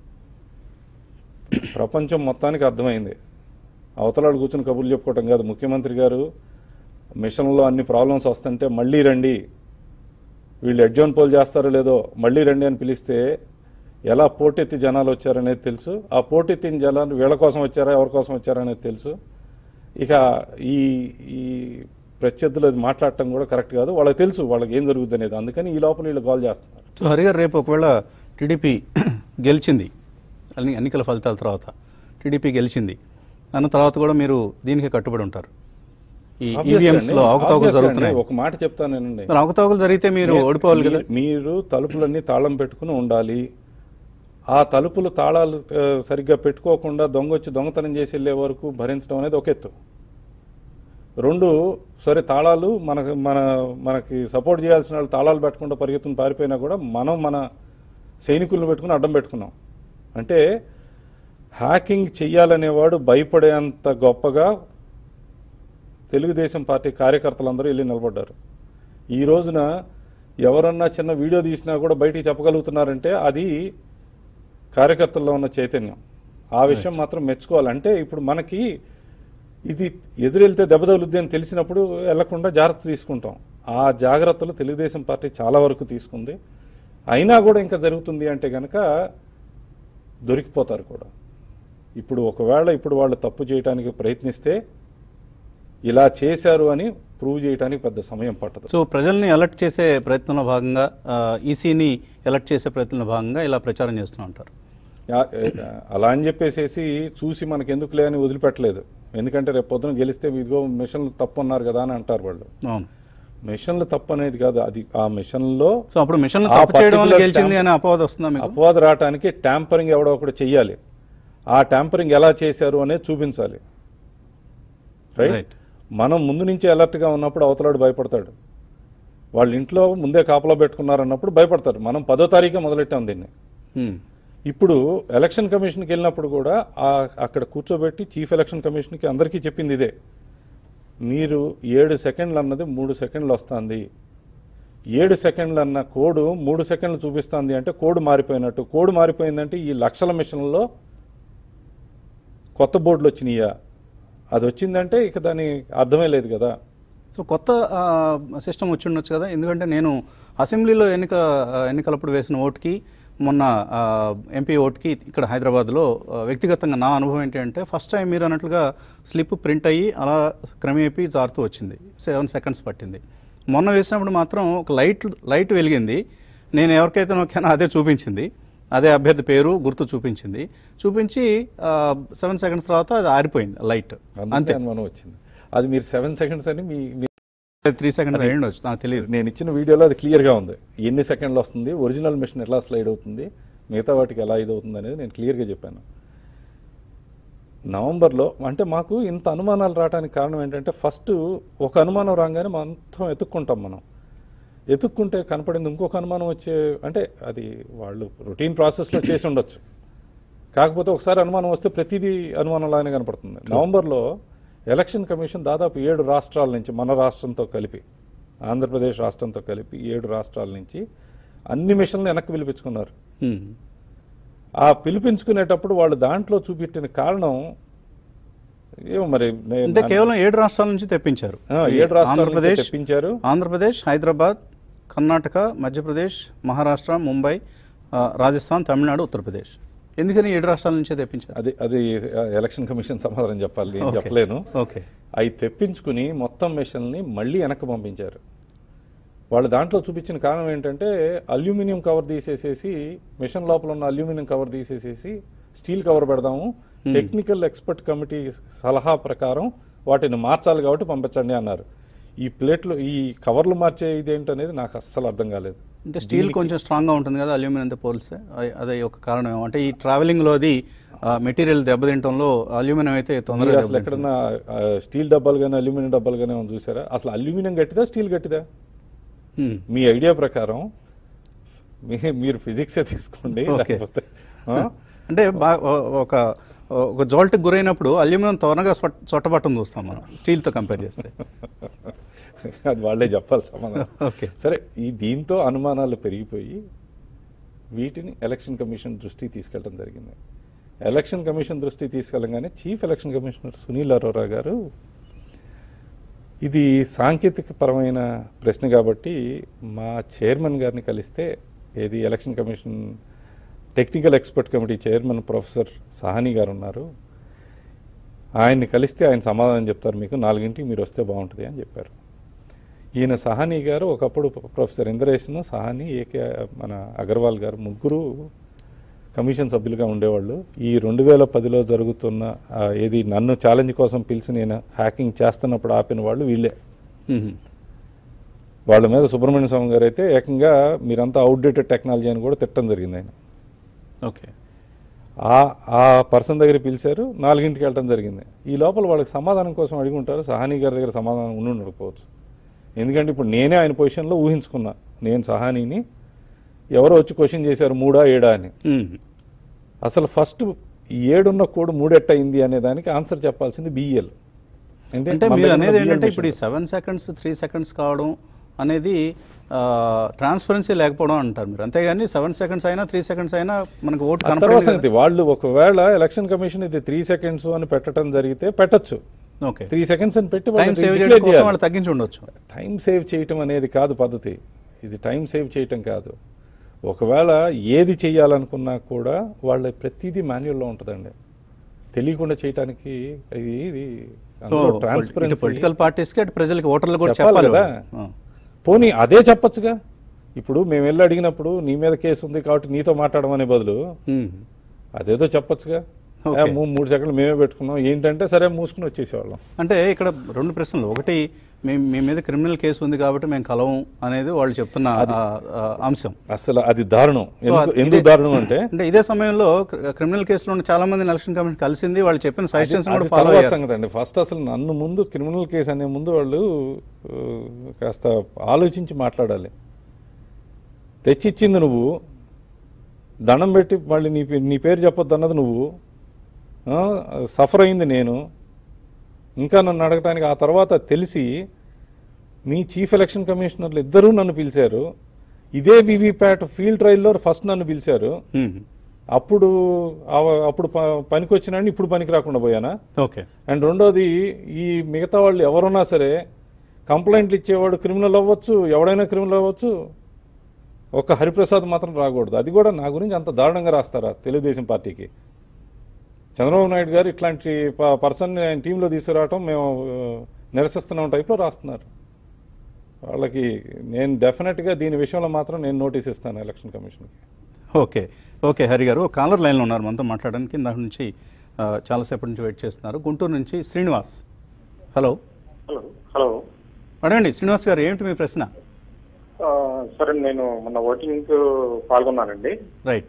ప్రపంచం మొత్తానికి అర్థమైంది అవతలాడు కూర్చుని కబుర్లు చెప్పుకోవటం కాదు ముఖ్యమంత్రి గారు మిషన్లో అన్ని ప్రాబ్లమ్స్ వస్తుంటే మళ్ళీ రండి వీళ్ళు ఎడ్జోన్ పోల్ చేస్తారో లేదో మళ్ళీ రండి అని పిలిస్తే ఎలా పోటెత్తి జనాలు వచ్చారనేది తెలుసు ఆ పోటెత్తిన జనాలు వీళ్ళ కోసం వచ్చారా ఎవరి కోసం వచ్చారా అనేది తెలుసు ఇక ఈ ఈ ప్రత్యర్థులు అది మాట్లాడటం కూడా కరెక్ట్ కాదు వాళ్ళకి తెలుసు వాళ్ళకి ఏం జరుగుతుంది అనేది అందుకని ఈ లోపల వీళ్ళు కాల్ చేస్తున్నారు సో హరి గారు రేపు ఒకవేళ టీడీపీ గెలిచింది అన్ని ఎన్నికల ఫలితాల తర్వాత టీడీపీ గెలిచింది అన్న తర్వాత కూడా మీరు దీనికి కట్టుబడి ఉంటారు ఈ Obviously ఈవీఎంస్ లో అండి, అవకతవకలు obviously జరుగుతున్నాయి అండి, ఒక మాట చెప్తానేనండి మరి అవకతవకలు జరిగితే మీరు ఓడిపోవాలి కదా మీరు- మీరు తలుపులన్నీ తాళం పెట్టుకుని ఉండాలి ఆ తలుపులు తాళాలు ఆ, సరిగ్గా పెట్టుకోకుండా దొంగ వచ్చి దొంగతనం చేసి వెళ్ళే వరకు భరించడం అనేది ఒక ఎత్తు రెండు సరే తాళాలు మనకు మన మనకి సపోర్ట్ చేయాల్సిన వాళ్ళు తాళాలు పెట్టకుండా పరిగెత్తుని పారిపోయినా కూడా మనం మన సైనికులను పెట్టుకుని అడ్డం పెట్టుకున్నాం అంటే హ్యాకింగ్ చెయ్యాలనేవాడు భయపడేంత గొప్పగా తెలుగుదేశం పార్టీ కార్యకర్తలందరూ వెళ్ళి నిలబడ్డారు ఈ రోజున ఎవరన్నా చిన్న వీడియో తీసినా కూడా బయటికి చెప్పగలుగుతున్నారంటే అది కార్యకర్తల్లో ఉన్న చైతన్యం ఆ విషయం మాత్రం మెచ్చుకోవాలి అంటే ఇప్పుడు మనకి ఇది ఎదురెళ్తే దెబ్బ తగులుద్ది అని తెలిసినప్పుడు వెళ్లకుండా జాగ్రత్త తీసుకుంటాం ఆ జాగ్రత్తలు తెలుగుదేశం పార్టీ చాలా వరకు తీసుకుంది అయినా కూడా ఇంకా జరుగుతుంది అంటే కనుక దొరికిపోతారు కూడా ఇప్పుడు ఒకవేళ ఇప్పుడు వాళ్ళు తప్పు చేయడానికి ప్రయత్నిస్తే ఇలా చేశారు అని ప్రూవ్ చేయడానికి పెద్ద సమయం పట్టదు సో ప్రజల్ని అలర్ట్ చేసే ప్రయత్నంలో భాగంగా ఈసీని అలర్ట్ చేసే ప్రయత్నంలో భాగంగా ఇలా ప్రచారం చేస్తూ ఉంటారు యా- ఏ- అలా అని చెప్పేసేసి చూసి మనకి ఎందుకులే అని వదిలిపెట్టలేదు ఎందుకంటే రేపు పొద్దున గెలిస్తే ఇదిగో మిషన్లు తప్పు అన్నారు కదా అని అంటారు వాళ్ళు అవును మిషన్లు తప్పు అనేది కాదు అది ఆ మిషన్లో సో అప్పుడు మిషన్ ఆ తప్పు చేయడం వల్ల particular గెలిచింది temp- అనే అపవాదం వస్తుందా మీకు అపవాదం రావడానికి ట్యాంపరింగ్ ఎవడో ఒకటి చెయ్యాలి ఆ ట్యాంపరింగ్ ఎలా చేశారు అనేది చూపించాలి రైట్ Right. మనం ముందు నుంచే అలర్ట్గా ఉన్నప్పుడు అవతలాడు భయపడతాడు వాళ్ళ ఇంట్లో ముందే కాపలా పెట్టుకున్నారు అన్నప్పుడు భయపడతారు మనం పదో తారీఖే మొదలెట్టాం దీన్ని హ్మ్. ఇప్పుడు ఎలక్షన్ కమిషన్కి వెళ్ళినప్పుడు కూడా ఆ అక్కడ కూర్చోబెట్టి చీఫ్ ఎలక్షన్ కమిషన్కి అందరికీ చెప్పింది ఇదే మీరు ఏడు సెకండ్లు అన్నది మూడు సెకండ్లు వస్తుంది ఏడు సెకండ్లు అన్న కోడ్ మూడు సెకండ్లు చూపిస్తుంది అంటే కోడ్ మారిపోయినట్టు కోడ్ మారిపోయిందంటే ఈ లక్షల మిషన్లో కొత్త బోర్డులు వచ్చినాయా అది వచ్చిందంటే ఇక దాని అర్థమే లేదు కదా సో కొత్త సిస్టమ్ వచ్చి ఉండొచ్చు కదా ఎందుకంటే నేను అసెంబ్లీలో ఎన్నిక ఆ, ఎన్నికలప్పుడు వేసిన ఓటుకి మొన్న ఆ, ఎంపీ ఓటుకి ఇక్కడ హైదరాబాద్లో ఆ, వ్యక్తిగతంగా నా అనుభవం ఏంటి అంటే ఫస్ట్ టైం మీరు అన్నట్లుగా స్లిప్ ప్రింట్ అయ్యి అలా క్రమేపీ జారుతూ వచ్చింది సెవెన్ సెకండ్స్ పట్టింది మొన్న వేసినప్పుడు మాత్రం ఒక లైట్ లైట్ వెలిగింది నేను ఎవరికైతే నొక్కానో అదే చూపించింది అదే అభ్యర్థి పేరు గుర్తు చూపించింది చూపించి సెవెన్ సెకండ్స్ తర్వాత అది ఆరిపోయింది లైట్ అంతే అంతే అనుమానం వచ్చింది అది మీరు సెవెన్ సెకండ్స్ అని మీ మీ త్రీ సెకండ్స్ అయ్యి ఉండొచ్చు నాకు తెలియదు నేను ఇచ్చిన వీడియోలో అది క్లియర్గా ఉంది ఎన్ని సెకండ్లు వస్తుంది ఒరిజినల్ మిషన్ ఎలా స్లైడ్ అవుతుంది మిగతా వాటికి ఎలా ఇది అవుతుంది అనేది నేను క్లియర్గా చెప్పాను నవంబర్లో అంటే మాకు ఇంత అనుమానాలు రావడానికి కారణం ఏంటంటే ఫస్ట్ ఒక అనుమానం రాగానే మొత్తం ఎత్తుక్కుంటాం మనం ఎత్తుక్కుంటే కనపడింది ఇంకొక అనుమానం వచ్చే అంటే అది వాళ్ళు రొటీన్ ప్రాసెస్లో చేసి ఉండొచ్చు కాకపోతే ఒకసారి అనుమానం వస్తే ప్రతిదీ అనుమానంలాగానే కనపడుతుంది నవంబర్లో ఎలక్షన్ కమిషన్ దాదాపు ఏడు రాష్ట్రాల నుంచి మన రాష్ట్రంతో కలిపి ఆంధ్రప్రదేశ్ రాష్ట్రంతో కలిపి ఏడు రాష్ట్రాల నుంచి అన్ని మిషన్లు వెనక్కి పిలిపించుకున్నారు హ్మ్. ఆ పిలిపించుకునేటప్పుడు వాళ్ళు దాంట్లో చూపెట్టిన కారణం ఏమో మరి నే- అంటే కేవలం ఏడు రాష్ట్రాల నుంచి తెప్పించారు ఆ, ఏడు రాష్ట్రాల నుంచి ఆంధ్రప్రదేశ్ తెప్పించారు ఆంధ్రప్రదేశ్ హైదరాబాద్ కర్ణాటక మధ్యప్రదేశ్ మహారాష్ట్ర ముంబై ఆ, రాజస్థాన్ తమిళనాడు ఉత్తరప్రదేశ్ ఎందుకని ఏడు రాష్ట్రాల నుంచే తెప్పించారు అది అది ఎలక్షన్ కమిషన్ సమాధానం చెప్పాలి నేను ఓకే. చెప్పలేను ఓకే అవి తెప్పించుకుని మొత్తం మిషన్ని మళ్ళీ వెనక్కి పంపించారు వాళ్ళు దాంట్లో చూపించిన కారణం ఏంటంటే అల్యూమినియం కవర్ తీసేసేసి మిషన్ లోపల ఉన్న అల్యూమినియం కవర్ తీసేసేసి స్టీల్ కవర్ పెడదాము టెక్నికల్ ఎక్స్పర్ట్ కమిటీ సలహా ప్రకారం వాటిని మార్చాలి కాబట్టి పంపించండి అన్నారు ఈ ప్లేట్లు ఈ కవర్లు మార్చే ఇది ఏంటనేది నాకు అస్సలు అర్థం కాలేదు అంటే స్టీల్ కొంచెం స్ట్రాంగ్గా ఉంటుంది కదా అల్యూమినియంతో పోలిస్తే అ- అదే ఒక కారణం ఏమో. అంటే ఈ ట్రావెలింగ్లో అది మెటీరియల్ దెబ్బతింటంలో అల్యూమినియం అయితే మీరు తొందరగా అసలు ఎక్కడన్నా ఆ, స్టీల్ డబ్బాలు కానీ అల్యూమినియం డబ్బాలు కానీ ఏమైనా చూసారా అసలు అల్యూమినియం గట్టిదా స్టీల్ గట్టిదా హ్మ్. మీ ఐడియా ప్రకారం మీ మీరు ఫిజిక్సే తీసుకోండి ఓకే. లేకపోతే ఆ? అంటే బా ఓ- ఒక ఒక జోల్ట్కి గురైనప్పుడు అల్యూమినియం త్వరగా సొట్ చొట్టబట్టం చూస్తాం మనం స్టీల్తో కంపేర్ చేస్తే అది వాళ్ళే చెప్పాలి సమాధానం ఓకే సరే ఈ దీంతో అనుమానాలు పెరిగిపోయి వీటిని ఎలక్షన్ కమిషన్ దృష్టికి తీసుకెళ్ళడం జరిగింది ఎలక్షన్ కమిషన్ దృష్టికి తీసుకెళ్ళగానే chief election commissioner Sunil Arora గారు ఇది సాంకేతిక పరమైన ప్రశ్న కాబట్టి మా చైర్మన్ గారిని కలిస్తే ఏది election commission technical expert committee chairman professor Sahani గారు ఉన్నారు ఆయన్ని కలిస్తే ఆయన సమాధానం చెప్తారు మీకు నాలుగింటికి మీరు వస్తే బాగుంటుంది అని చెప్పారు ఈయన సహాని గారు ఒకప్పుడు ప్రొఫెసర్ ఇంద్రేష్ను సహాని ఏకే మన అగర్వాల్ గారు ముగ్గురు కమిషన్ సభ్యులుగా ఉండేవాళ్ళు ఈ రెండు వేల పదిలో జరుగుతున్న ఆ, ఏది నన్ను ఛాలెంజ్ కోసం పిలిచి నేను హ్యాకింగ్ చేస్తున్నప్పుడు ఆపిన వాళ్ళు వీళ్ళే హ్మ్. వాళ్ళ మీద సుబ్రహ్మణ్య స్వామి గారు అయితే ఏకంగా మీరంతా అవుట్డేటెడ్ టెక్నాలజీ అని కూడా తిట్టడం జరిగింది ఆయన ఓకే ఆ ఆ పర్సన్ దగ్గర పిలిచారు నాలుగింటికి వెళ్ళడం జరిగింది ఈ లోపల వాళ్ళకి సమాధానం కోసం అడిగి ఉంటారు సహాని గారి దగ్గర సమాధానం ఉండి ఉండకపోవచ్చు ఎందుకంటే ఇప్పుడు నేనే ఆయన పొజిషన్లో ఊహించుకున్నా నేను సహానీని ఎవరో వచ్చి క్వశ్చన్ చేశారు మూడా ఏడా అని హ్మ్. అసలు ఫస్ట్ ఏడున్న కోడ్ మూడెట్ట అయింది అనే దానికి ఆన్సర్ చెప్పాల్సింది బిఎల్ అంటే మీరు అనేది ఏంటంటే ఇప్పుడు ఈ సెవెన్ సెకండ్స్ త్రీ సెకండ్స్ కావడం అనేది ట్రాన్స్పరెన్సీ లేకపోవడం అంటారు మీరు అంతేగాని సెవెన్ సెకండ్స్ అయినా త్రీ సెకండ్స్ అయినా మనకు ఓటు తర్వాత కనపడలేదు సంగతి వాళ్ళు ఒకవేళ ఎలక్షన్ కమిషన్ ఇది త్రీ సెకండ్స్ అని పెట్టడం జరిగితే పెట్టచ్చు ఓకే త్రీ సెకండ్స్ అని పెట్టి టైం వాళ్ళని సేవ్ declare చేయడం కోసం చేయాలి. వాళ్ళు తగ్గించి ఉండొచ్చు టైం సేవ్ చేయటం అనేది కాదు పద్ధతి ఇది టైం సేవ్ చేయటం కాదు ఒకవేళ ఏది చేయాలనుకున్నా కూడా వాళ్ళ ప్రతిదీ మాన్యువల్లో ఉంటుందండి తెలియకుండా చేయటానికి ఇది ఇది సో ట్రాన్స్పరెన్సీ పొలిటికల్ పార్టీస్కి అటు ప్రజలకి ఓటర్లు కూడా చెప్పాలి చెప్పాలి కదా. ఆ. పోనీ అదే చెప్పొచ్చుగా ఇప్పుడు మేము వెళ్ళి అడిగినప్పుడు నీ మీద కేసు ఉంది కాబట్టి నీతో మాట్లాడమనే బదులు ఉమ్. అదేదో చెప్పొచ్చుగా ఓకే. ఏ, మూ- మూడు సెకండ్లు మేమే పెట్టుకున్నాం ఏంటంటే సరే మూసుకుని వచ్చేసేవాళ్ళం అంటే ఇక్కడ రెండు ప్రశ్నలు ఒకటి మీ మీ మీద క్రిమినల్ కేసు ఉంది కాబట్టి మేము కలవం అనేది వాళ్ళు చెప్తున్న ఆ, ఆ, అంశం అసలు అది దారుణం సో ఎందుకు అది- ఎందుకు ఇదే- దారుణం అంటే అంటే ఇదే సమయంలో క్రి- క్రిమినల్ కేసులో ఉన్న చాలా మంది ఎలక్షన్ కమిషన్ కలిసింది వాళ్ళు చెప్పిన సజెషన్స్ అది కూడా ఫాలో తర్వాత అయ్యారు సంగతి అండి ఫస్ట్ అసలు నన్ను ముందు క్రిమినల్ కేసు అనే ముందు వాళ్ళు ఆ, కాస్త ఆలోచించి మాట్లాడాలి తెచ్చిచ్చింది నువ్వు దండం పెట్టి మళ్ళీ నీ పే- నీ పేరు చెప్పొద్దు అన్నది నువ్వు ఆ, సఫర్ అయింది నేను ఇంకా నన్ను అడగటానికి ఆ తర్వాత తెలిసి మీ చీఫ్ ఎలక్షన్ కమిషనర్లు ఇద్దరూ నన్ను పిలిచారు ఇదే వివిప్యాట్ ఫీల్డ్ ట్రయల్లో ఫస్ట్ నన్ను పిలిచారు ఉమ్. అప్పుడు ఆ- అప్పుడు ప- పనికి వచ్చినాన్ని ఇప్పుడు పనికి రాకుండా పోయానా ఓకే అండ్ రెండోది ఈ మిగతా వాళ్ళు ఎవరున్నా సరే కంప్లైంట్లు ఇచ్చేవాడు క్రిమినల్ అవ్వచ్చు ఎవడైనా క్రిమినల్ అవ్వచ్చు ఒక్క హరిప్రసాద్ మాత్రం రాకూడదు అది కూడా నా గురించి అంత దారుణంగా రాస్తారా తెలుగుదేశం పార్టీకి చంద్రబాబు నాయుడు గారు ఇట్లాంటి ప- పర్సన్ ఆయన టీంలో తీసుకురావటం మేము ఆ, నిరసిస్తున్నాం టైప్లో రాస్తున్నారు వాళ్ళకి నేను డెఫినెట్గా దీని విషయంలో మాత్రం నేను నోటీస్ ఇస్తాను ఎలక్షన్ కమిషన్కి ఓకే ఓకే హరి గారు కాలర్ లైన్లో ఉన్నారు మనతో మాట్లాడడానికి ఇందాక నుంచి ఆ, చాలాసేపటి నుంచి వెయిట్ చేస్తున్నారు గుంటూరు నుంచి శ్రీనివాస్ హలో హలో హలో అడగండి శ్రీనివాస్ గారు ఏమిటి మీ ప్రశ్న ఆ, సరే నేను మొన్న ఓటింగ్ పాల్గొన్నానండి రైట్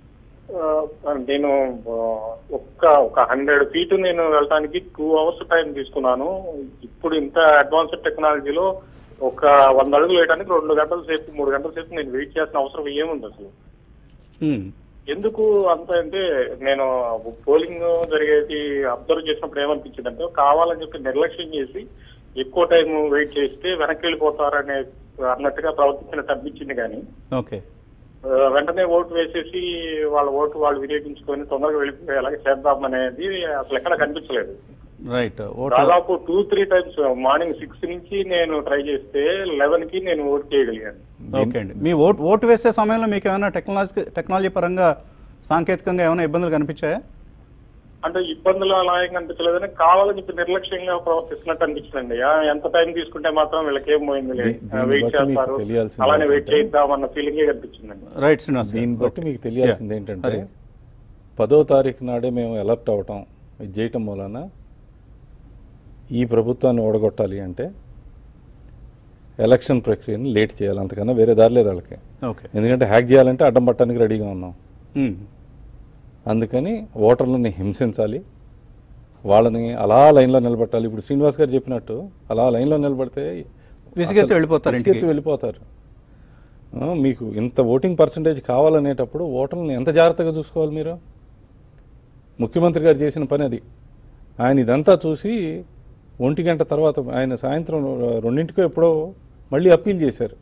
ఆ, నేను ఆ, ఒక్క ఒక హండ్రెడ్ ఫీట్ నేను వెళ్ళడానికి టూ అవర్స్ టైం తీసుకున్నాను ఇప్పుడు ఇంత అడ్వాన్స్డ్ టెక్నాలజీలో ఒక వంద అడుగులు వేయడానికి రెండు గంటల సేపు మూడు గంటల సేపు నేను వెయిట్ చేసిన అవసరం ఏముంది అసలు ఉమ్. ఎందుకు అంత అంటే నేను పోలింగ్ జరిగేది అబ్జర్వ్ చేసినప్పుడు ఏమనిపించింది అంటే కావాలని చెప్పి నిర్లక్ష్యం చేసి ఎక్కువ టైం వెయిట్ చేస్తే వెనక్కి వెళ్ళిపోతారనే అన్నట్టుగా ప్రవర్తించినట్టు అనిపించింది కానీ ఓకే ఆ, వెంటనే ఓటు వేసేసి వాళ్ళ ఓటు వాళ్ళు వినియోగించుకొని తొందరగా వెళ్ళిపోయేలాగా చేద్దాం అనేది అసలు ఎక్కడ కనిపించలేదు రైట్ ఓటు దాదాపు two three times morning six నుంచి నేను ట్రై చేస్తే లెవెన్ కి నేను ఓటు చేయగలిగాను ఓకే అండి మీ ఓటు ఓటు వేసే సమయంలో మీకు ఏమైనా టెక్నాలజీ టెక్నాలజీ పరంగా సాంకేతికంగా ఏమైనా ఇబ్బందులు కనిపించాయా అంటే ఇబ్బందులు అలా ఏం కనిపించలేదని కావాలని చెప్పి నిర్లక్ష్యంగా ప్రవర్తిస్తున్నట్టు అనిపించిందండి ఆ, ఎంత టైం తీసుకుంటే మాత్రం వీళ్ళకి ఏం పోయింది దీ- దీన్ని వెయిట్ బట్టి మీకు చేస్తారు తెలియాల్సింది అలానే వెయిట్ ఏంటంటే- చేద్దాం అన్న ఫీలింగే కనిపించిందండి రైట్ శ్రీనివాస్ దీన్ని గారు. బట్టి ఓకే. మీకు తెలియాల్సింది Yeah. ఏంటంటే హరి. పదో తారీఖు నాడే మేము అలర్ట్ అవటం ఇది చేయటం వలన ఈ ప్రభుత్వాన్ని ఓడగొట్టాలి అంటే ఎలక్షన్ ప్రక్రియని లేట్ చేయాలి అంతకన్నా వేరే దారి లేదు వాళ్ళకి ఓకే ఎందుకంటే హ్యాక్ చేయాలంటే అడ్డం పట్టడానికి రెడీగా ఉన్నాం ఉమ్. అందుకని ఓటర్లని హింసించాలి వాళ్ళని అలా లైన్లో నిలబెట్టాలి ఇప్పుడు శ్రీనివాస్ గారు చెప్పినట్టు అలా లైన్లో నిలబడితే విసిగెత్తి అసలు వెళ్ళిపోతారు విసిగెత్తి ఇంటికి. వెళ్ళిపోతారు ఆ, మీకు ఇంత ఓటింగ్ పర్సంటేజ్ కావాలనేటప్పుడు ఓటర్ని ఎంత జాగ్రత్తగా చూసుకోవాలి మీరు ముఖ్యమంత్రి గారు చేసిన పని అది ఆయన ఇదంతా చూసి ఒంటి గంట తర్వాత ఆయన సాయంత్రం రెండింటికో ఎప్పుడో మళ్ళీ అప్పీల్ చేశారు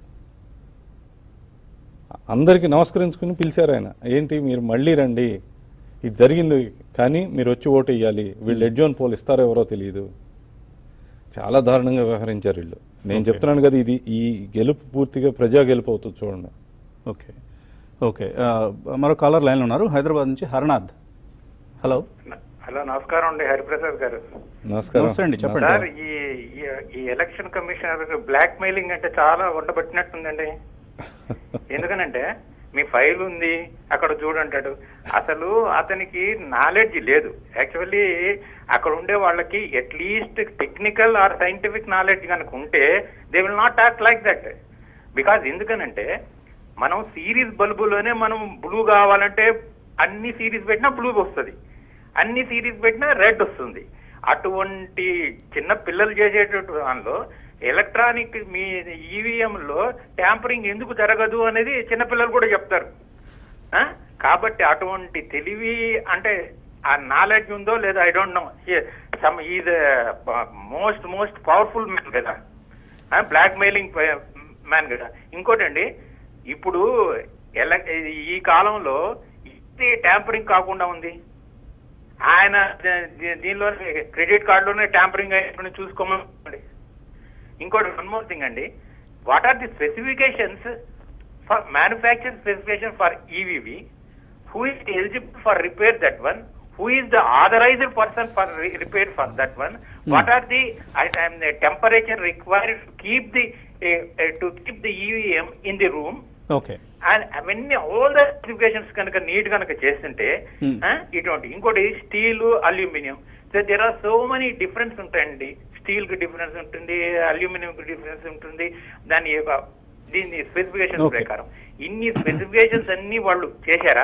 అందరికీ నమస్కరించుకుని పిలిచారు ఆయన ఏంటి మీరు మళ్ళీ రండి ఇది జరిగింది కానీ మీరు వచ్చి ఓటు వేయాలి వీళ్ళు ఎడ్జోన్ పోల్ ఇస్తారో ఎవరో తెలియదు చాలా దారుణంగా వ్యవహరించారు వీళ్ళు నేను Okay. చెప్తున్నాను కదా ఇది ఈ గెలుపు పూర్తిగా ప్రజా గెలుపు అవుతుంది చూడండి ఓకే ఓకే ఆ, మరో కాలర్ లైన్లో ఉన్నారు హైదరాబాద్ నుంచి హర్నాథ్ హలో హలో నమస్కారం అండి హరిప్రసాద్ గారు నమస్కారం నమస్తే అండి, చెప్పండి. సార్ ఈ ఈ- ఈ ఎలక్షన్ కమిషనర్ బ్లాక్ మెయిలింగ్ అంటే చాలా ఉండబట్టినట్టుందండి ఎందుకనంటే మీ ఫైల్ ఉంది అక్కడ చూడంటాడు అసలు అతనికి నాలెడ్జ్ లేదు యాక్చువల్లీ అక్కడ ఉండే వాళ్ళకి at least technical or scientific knowledge కనుక ఉంటే they will not act like that because ఎందుకనంటే మనం సిరీస్ బల్బులోనే మనం బ్లూ కావాలంటే అన్ని సిరీస్ పెట్టినా బ్లూ వస్తుంది అన్ని సిరీస్ పెట్టినా రెడ్ వస్తుంది అటువంటి చిన్న పిల్లలు చేసేటటువంటి దానిలో ఎలక్ట్రానిక్ మీ ఈవీఎం లో ట్యాంపరింగ్ ఎందుకు జరగదు అనేది చిన్నపిల్లలు కూడా చెప్తారు ఆ? కాబట్టి అటువంటి తెలివి అంటే ఆ నాలెడ్జ్ ఉందో లేదా I don't know some is most most powerful man కదా బ్లాక్ మెయిలింగ్ మ్యాన్ కదా ఇంకోటండి ఇప్పుడు ఎల ఈ కాలంలో ఇది ట్యాంపరింగ్ కాకుండా ఉంది ఆయన దీ- దీ- దీనిలో క్రెడిట్ కార్డులోనే ట్యాంపరింగ్ అయినట్టు చూసుకోమని ఇంకోటి వన్ మోర్ థింగ్ అండి what are the specifications for manufacture specification for EVM who is eligible for repair that one who is the authorized person for repair for that one what are the temperature required to keep the to keep the EVM in the room okay and అవన్నీ all the specifications కనుక neat కనుక చేస్తుంటే Hmm. ఆ, ఇటువంటి ఇంకోటి steel aluminium so there are so many difference ఉంటాయండి steel కి difference ఉంటుంది అల్యూమినియం కి డిఫరెన్స్ ఉంటుంది దాని యొక్క దీని స్పెసిఫికేషన్ Okay. ప్రకారం ఇన్ని స్పెసిఫికేషన్స్ అన్ని వాళ్ళు చేశారా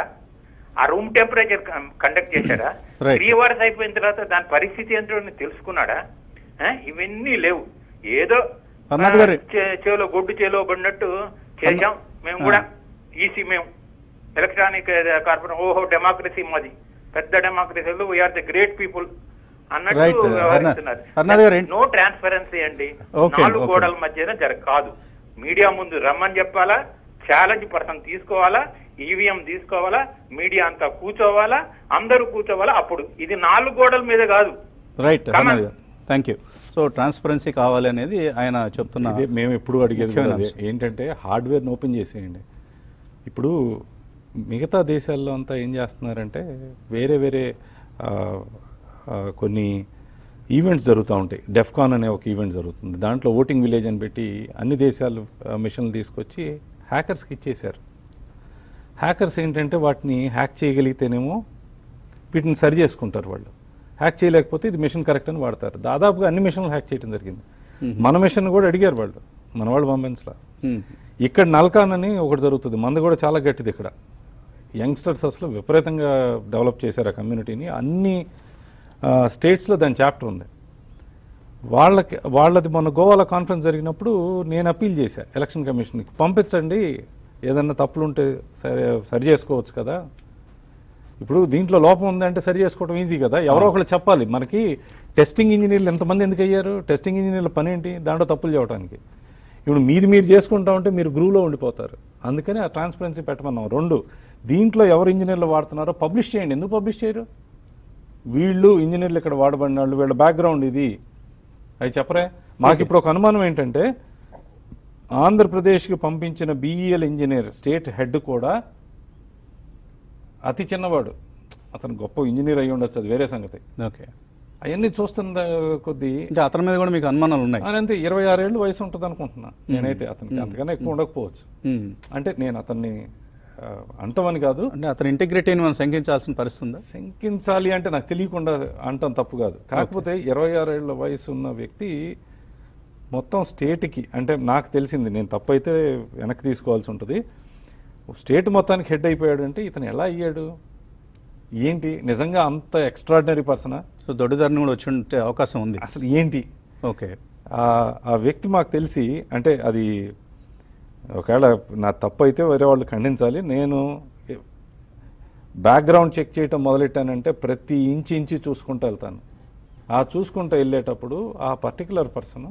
ఆ రూమ్ టెంపరేచర్ కండక్ట్ చేశారా Right. త్రీ అవర్స్ అయిపోయిన తర్వాత దాని పరిస్థితి ఏంటో అని తెలుసుకున్నాడా ఆ, ఇవన్నీ లేవు ఏదో అన్నది గారు. ఆ, చే- చేలో గొడ్డు చేలో పడినట్టు చేశాం మేము కూడా ఈసీ మేము ఎలక్ట్రానిక్ కార్పొరేషన్ ఓహో డెమోక్రసీ మాది పెద్ద డెమోక్రసీలో we're the great people Right. అన్నట్టు హర్నాథ్- హర్నాథ్ గారు ఏంటి- నో ట్రాన్స్పరెన్సీ అండి Okay, నాలుగు okay. గోడల మధ్యన జర కాదు మీడియా ముందు రమ్మని చెప్పాలా ఛాలెంజ్ పర్సన్ తీసుకోవాలా ఈవీఎం తీసుకోవాలా మీడియా అంతా కూర్చోవాలా అందరూ కూర్చోవాలా అప్పుడు ఇది నాలుగు గోడల మీద కాదు రైట్ Come on. హర్నాథ్ గారు థ్యాంక్ యూ సో ట్రాన్స్పరెన్సీ కావాలి అనేది ఆయన చెప్తున్న ఇదే మేము ఎప్పుడు అడిగేది కూడా ముఖ్యమైన అదే. అంశం. ఏంటంటే హార్డ్వేర్ని ఓపెన్ చేసేయండి ఇప్పుడు మిగతా దేశాల్లో అంతా ఏం చేస్తున్నారంటే వేరే వేరే ఆ, ఆ, కొన్ని ఈవెంట్స్ జరుగుతూ ఉంటాయి డెఫ్కాన్ అనే ఒక ఈవెంట్ జరుగుతుంది దాంట్లో ఓటింగ్ విలేజ్ అని పెట్టి అన్ని దేశాలు ఆ, మిషన్లు తీసుకొచ్చి హ్యాకర్స్కి ఇచ్చేశారు హ్యాకర్స్ ఏంటంటే వాటిని హ్యాక్ చేయగలిగితేనేమో వీటిని సరి చేసుకుంటారు వాళ్ళు హ్యాక్ చేయలేకపోతే ఇది మిషన్ కరెక్ట్ అని వాడతారు దాదాపుగా అన్ని మిషన్లు హ్యాక్ చేయడం జరిగింది మన మిషన్ కూడా అడిగారు వాళ్ళు మన వాళ్ళు పంపించలా Hmm. ఇక్కడ నల్కాన్ అని ఒకటి జరుగుతుంది మంది కూడా చాలా గట్టిది ఇక్కడ యంగ్స్టర్స్ అసలు విపరీతంగా డెవలప్ చేశారు ఆ కమ్యూనిటీని అన్ని స్టేట్స్లో దాని చాప్టర్ ఉంది వాళ్ళకి వాళ్ళది మొన్న గోవాలో కాన్ఫరెన్స్ జరిగినప్పుడు నేను అప్పీల్ చేశా ఎలక్షన్ కమిషన్కి పంపించండి ఏదన్నా తప్పులుంటే సరి సరి చేసుకోవచ్చు కదా ఇప్పుడు దీంట్లో లోపం ఉందంటే సరి చేసుకోవడం ఈజీ కదా ఎవరో ఒకళ్ళు చెప్పాలి మనకి టెస్టింగ్ ఇంజనీర్లు ఎంతమంది ఎందుకు అయ్యారు టెస్టింగ్ ఇంజనీర్ల పని ఏంటి దాంట్లో తప్పులు చేయడానికి ఇప్పుడు మీది మీరు చేసుకుంటా ఉంటే మీరు గ్రూవ్లో ఉండిపోతారు అందుకని ఆ ట్రాన్స్పరెన్సీ పెట్టమన్నాం రెండు దీంట్లో ఎవరు ఇంజనీర్లు వాడుతున్నారో పబ్లిష్ చేయండి ఎందుకు పబ్లిష్ చేయరు వీళ్ళు ఇంజనీర్లు ఇక్కడ వాడబడిన వాళ్ళు వీళ్ళ బ్యాక్గ్రౌండ్ ఇది అవి చెప్పరే మాకు ఇప్పుడు ఒక అనుమానం ఏంటంటే ఆంధ్రప్రదేశ్కి పంపించిన బీఈఎల్ ఇంజనీర్ స్టేట్ హెడ్ కూడా అతి చిన్నవాడు అతను గొప్ప ఇంజనీర్ అయి ఉండొచ్చు అది వేరే సంగతి ఓకే అవన్నీ చూస్తున్న కొద్దీ అంటే అతని మీద కూడా మీకు అనుమానాలు ఉన్నాయి ఆయన అంతే ఇరవై ఆరేళ్ళు వయసు ఉంటుంది అనుకుంటున్నా నేనైతే అతనికి అంతకన్నా ఎక్కువ ఉండకపోవచ్చు Hmm. అంటే నేను అతన్ని ఆ, అంటమని కాదు అంటే అతని ఇంటిగ్రిటీని మనం శంకించాల్సిన పరిస్థితి ఉందా శంకించాలి అంటే నాకు తెలియకుండా అంటాం తప్పు కాదు కాకపోతే ఇరవై ఆరేళ్ల వయసు ఉన్న వ్యక్తి మొత్తం స్టేట్కి అంటే నాకు తెలిసింది నేను తప్పు అయితే వెనక్కి తీసుకోవాల్సి ఉంటుంది స్టేట్ మొత్తానికి హెడ్ అయిపోయాడు అంటే ఇతను ఎలా అయ్యాడు ఏంటి నిజంగా అంత ఎక్స్ట్రాడినరీ పర్సనా సో దొడ్డిదారిని కూడా వచ్చి ఉంటే అవకాశం ఉంది అసలు ఏంటి ఓకే ఆ- ఆ వ్యక్తి మాకు తెలిసి అంటే అది ఒకవేళ నా తప్పు అయితే వేరే వాళ్ళు ఖండించాలి నేను బ్యాక్గ్రౌండ్ చెక్ చేయటం మొదలెట్టానంటే ప్రతి ఇంచి ఇంచి చూసుకుంటూ వెళ్తాను ఆ చూసుకుంటూ వెళ్ళేటప్పుడు ఆ పర్టికులర్ పర్సన్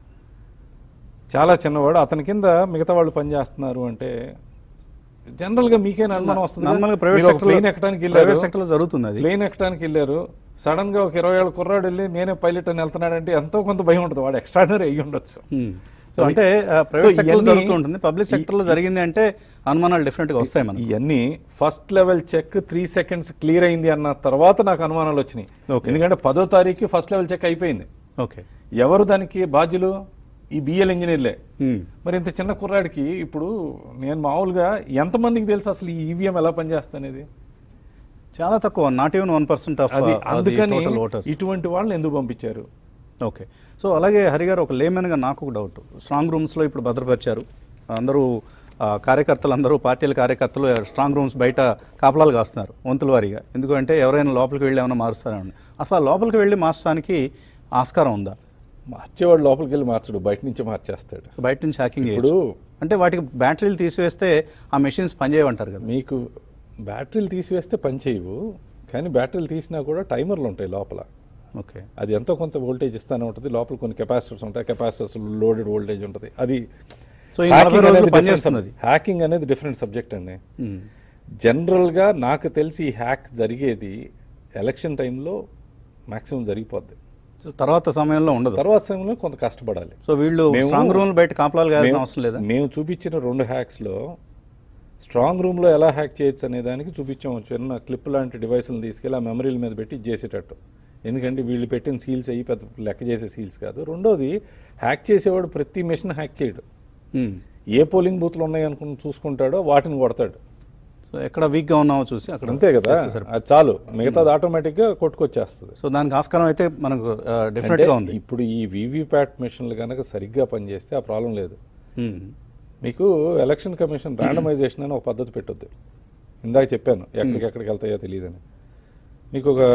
చాలా చిన్నవాడు అతని కింద మిగతా వాళ్ళు పనిచేస్తున్నారు అంటే జనరల్గా మీకేనా అనుమానం వస్తుంది నార్మల్గా ప్రైవేట్ సెక్టర్ ప్లేన్ ఎక్కడానికి ప్రైవేట్ వెళ్ళారు సెక్టర్లో జరుగుతుంది అది ప్లేన్ ఎక్కడానికి వెళ్ళారు సడన్ గా ఒక ఇరవై ఏళ్ళ కుర్రాడు వెళ్ళి నేనే పైలట్ అని వెళ్తున్నాడంటే ఎంతో కొంత భయం ఉంటుంది వాడు ఎక్స్ట్రాడినరీ అయ్యి ఉండొచ్చు Hmm. సో అంటే ప్రైవేట్ సో సెక్టర్లో ఇవన్నీ- జరుగుతూ ఉంటుంది పబ్లిక్ సెక్టర్లో జరిగింది అంటే అనుమానాలు డెఫినెట్గా వస్తాయి మనకి ఇవన్నీ first level check three seconds clear అయింది అన్న తర్వాత నాకు అనుమానాలు వచ్చినాయి Okay. ఎందుకంటే పదో తారీఖు ఫస్ట్ లెవెల్ చెక్ అయిపోయింది ఓకే ఎవరు దానికి బాధ్యులు ఈ బిఎల్ ఇంజనీర్లే Hmm. మరి ఇంత చిన్న కుర్రాడికి ఇప్పుడు నేను మామూలుగా ఎంతమందికి తెలుసు అసలు ఈ ఈవీఎం ఎలా పనిచేస్తుంది చాలా తక్కువ not even one percent of అది అందుకని టోటల్ ఓటర్స్ ఇటువంటి వాళ్ళని ఎందుకు పంపించారు ఓకే సో అలాగే హరి గారు ఒక లేమెన్గా నాకు ఒక డౌట్ స్ట్రాంగ్ రూమ్స్లో ఇప్పుడు భద్రపరిచారు అందరూ ఆ, కార్యకర్తలు అందరూ పార్టీల కార్యకర్తలు స్ట్రాంగ్ రూమ్స్ బయట కాపలాలు కాస్తున్నారు వంతుల వారీగా ఎందుకంటే ఎవరైనా లోపలికి వెళ్ళి ఏమైనా మారుస్తారని అసలు ఆ లోపలికి వెళ్ళి మార్చడానికి ఆస్కారం ఉందా మార్చేవాడు లోపలికి వెళ్ళి మార్చడు బయట నుంచి మార్చేస్తాడు బయట నుంచి హ్యాకింగ్ ఇప్పుడు అంటే వాటికి బ్యాటరీలు తీసివేస్తే ఆ మెషిన్స్ పనిచేయమంటారు కదా మీకు బ్యాటరీలు తీసివేస్తే పని చేయవు కానీ బ్యాటరీలు తీసినా కూడా టైమర్లు ఉంటాయి లోపల ఓకే అది ఎంతో కొంత వోల్టేజ్ ఇస్తానే ఉంటుంది లోపల కొన్ని కెపాసిటర్స్ ఉంటాయి కెపాసిటర్స్ లోడెడ్ వోల్టేజ్ ఉంటుంది అది సో ఈ నలభై రోజులు పనిచేస్తుంది అది. హ్యాకింగ్ అనేది డిఫరెంట్ సబ్జెక్ట్ అండి మ్మ్. జనరల్గా నాకు తెలిసి ఈ హ్యాక్ జరిగేది ఎలక్షన్ టైంలో మ్యాక్సిమం జరిగిపోద్ది సో తర్వాత సమయంలో ఉండదు తర్వాత సమయంలో కొంత కష్టపడాలి సో వీళ్ళు మేము- స్ట్రాంగ్ రూమ్ బయట కాపలాలు కావాల్సిన మేము- అవసరం లేదా మేము చూపించిన రెండు హ్యాక్స్లో స్ట్రాంగ్ రూమ్లో ఎలా హ్యాక్ చేయొచ్చు అనే దానికి చూపించాము చిన్న క్లిప్ లాంటి డివైస్లను తీసుకెళ్ళి ఆ మెమరీల మీద పెట్టి ఇది చేసేటట్టు ఎందుకంటే వీళ్ళు పెట్టిన సీల్స్ అయ్యి పెద్ద లెక్క చేసే సీల్స్ కాదు రెండోది హ్యాక్ చేసేవాడు ప్రతి మెషిన్ హ్యాక్ చేయడు మ్మ్. ఏ పోలింగ్ బూత్లు ఉన్నాయి అనుకుని చూసుకుంటాడో వాటిని కొడతాడు సో ఎక్కడ వీక్గా ఉన్నామో చూసి అక్కడ అంతే కదా చేస్తే సరిపోతుంది. అది చాలు మిగతాది ఆటోమేటిక్గా కొట్టుకొచ్చేస్తుంది సో దానికి ఆస్కారం అయితే మనకు డెఫినెట్గా అంటే ఉంది ఇప్పుడు ఈ వీవీప్యాట్ మెషిన్లు కనుక సరిగ్గా పనిచేస్తే ఆ ప్రాబ్లం లేదు మ్మ్. మీకు ఎలక్షన్ కమిషన్ ర్యాండమైజేషన్ అని ఒక పద్ధతి పెట్టొద్దు ఇందాక చెప్పాను ఎక్కడికెక్కడికి వెళ్తాయో తెలియదని మీకు ఒక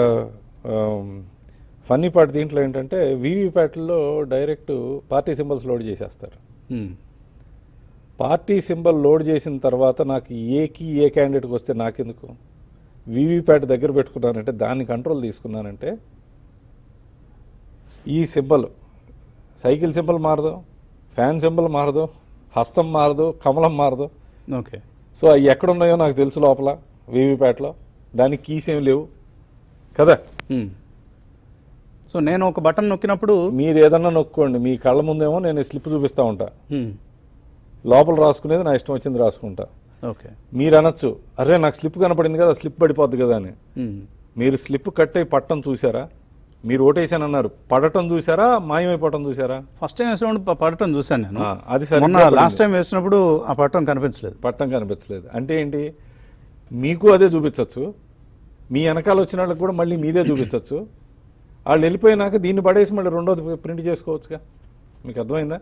ఫన్నీ పార్ట్ దీంట్లో ఏంటంటే వీవీప్యాట్లో డైరెక్ట్ పార్టీ సింబల్స్ లోడ్ చేసేస్తారు మ్మ్. పార్టీ సింబల్ లోడ్ చేసిన తర్వాత నాకు ఏకి ఏ క్యాండిడేట్కి వస్తే నాకెందుకు వీవీప్యాట్ దగ్గర పెట్టుకున్నానంటే దాన్ని కంట్రోల్ తీసుకున్నానంటే ఈ సింబల్ సైకిల్ సింబల్ మారదు ఫ్యాన్ సింబల్ మారదు హస్తం మారదు కమలం మారదు ఓకే సో అవి ఎక్కడున్నాయో నాకు తెలుసు లోపల వీవీప్యాట్లో దానికి కీస్ ఏం లేవు కదా మ్మ్. సో నేను ఒక బటన్ నొక్కినప్పుడు మీరు ఏదన్నా నొక్కోండి మీ కళ్ళ ముందేమో నేను స్లిప్ చూపిస్తూ ఉంటా మ్మ్. లోపల రాసుకునేది నా ఇష్టం వచ్చింది రాసుకుంటా ఓకే మీరు అనొచ్చు అరే నాకు స్లిప్ కనపడింది కదా స్లిప్ పడిపోద్ది కదా అని మ్మ్. మీరు స్లిప్ కట్ అయి పట్టం చూసారా మీరు ఓటేసానన్నారు పడటం చూసారా మాయమైపోవటం చూసారా ఫస్ట్ టైం వేసినప్పుడు ప- పడటం చూశాను నేను ఆ, అది సరిగ్గా మొన్న పడింది. లాస్ట్ టైం వేసినప్పుడు ఆ పడటం కనిపించలేదు పట్టం కనిపించలేదు అంటే ఏంటి మీకు అదే చూపించవచ్చు మీ వెనకాల వచ్చిన వాళ్ళకి కూడా మళ్ళీ మీదే చూపించవచ్చు వాళ్ళు వెళ్ళిపోయినాక దీన్ని పడేసి మళ్ళీ రెండోది ప్రింట్ చేసుకోవచ్చుగా మీకు అర్థమైందా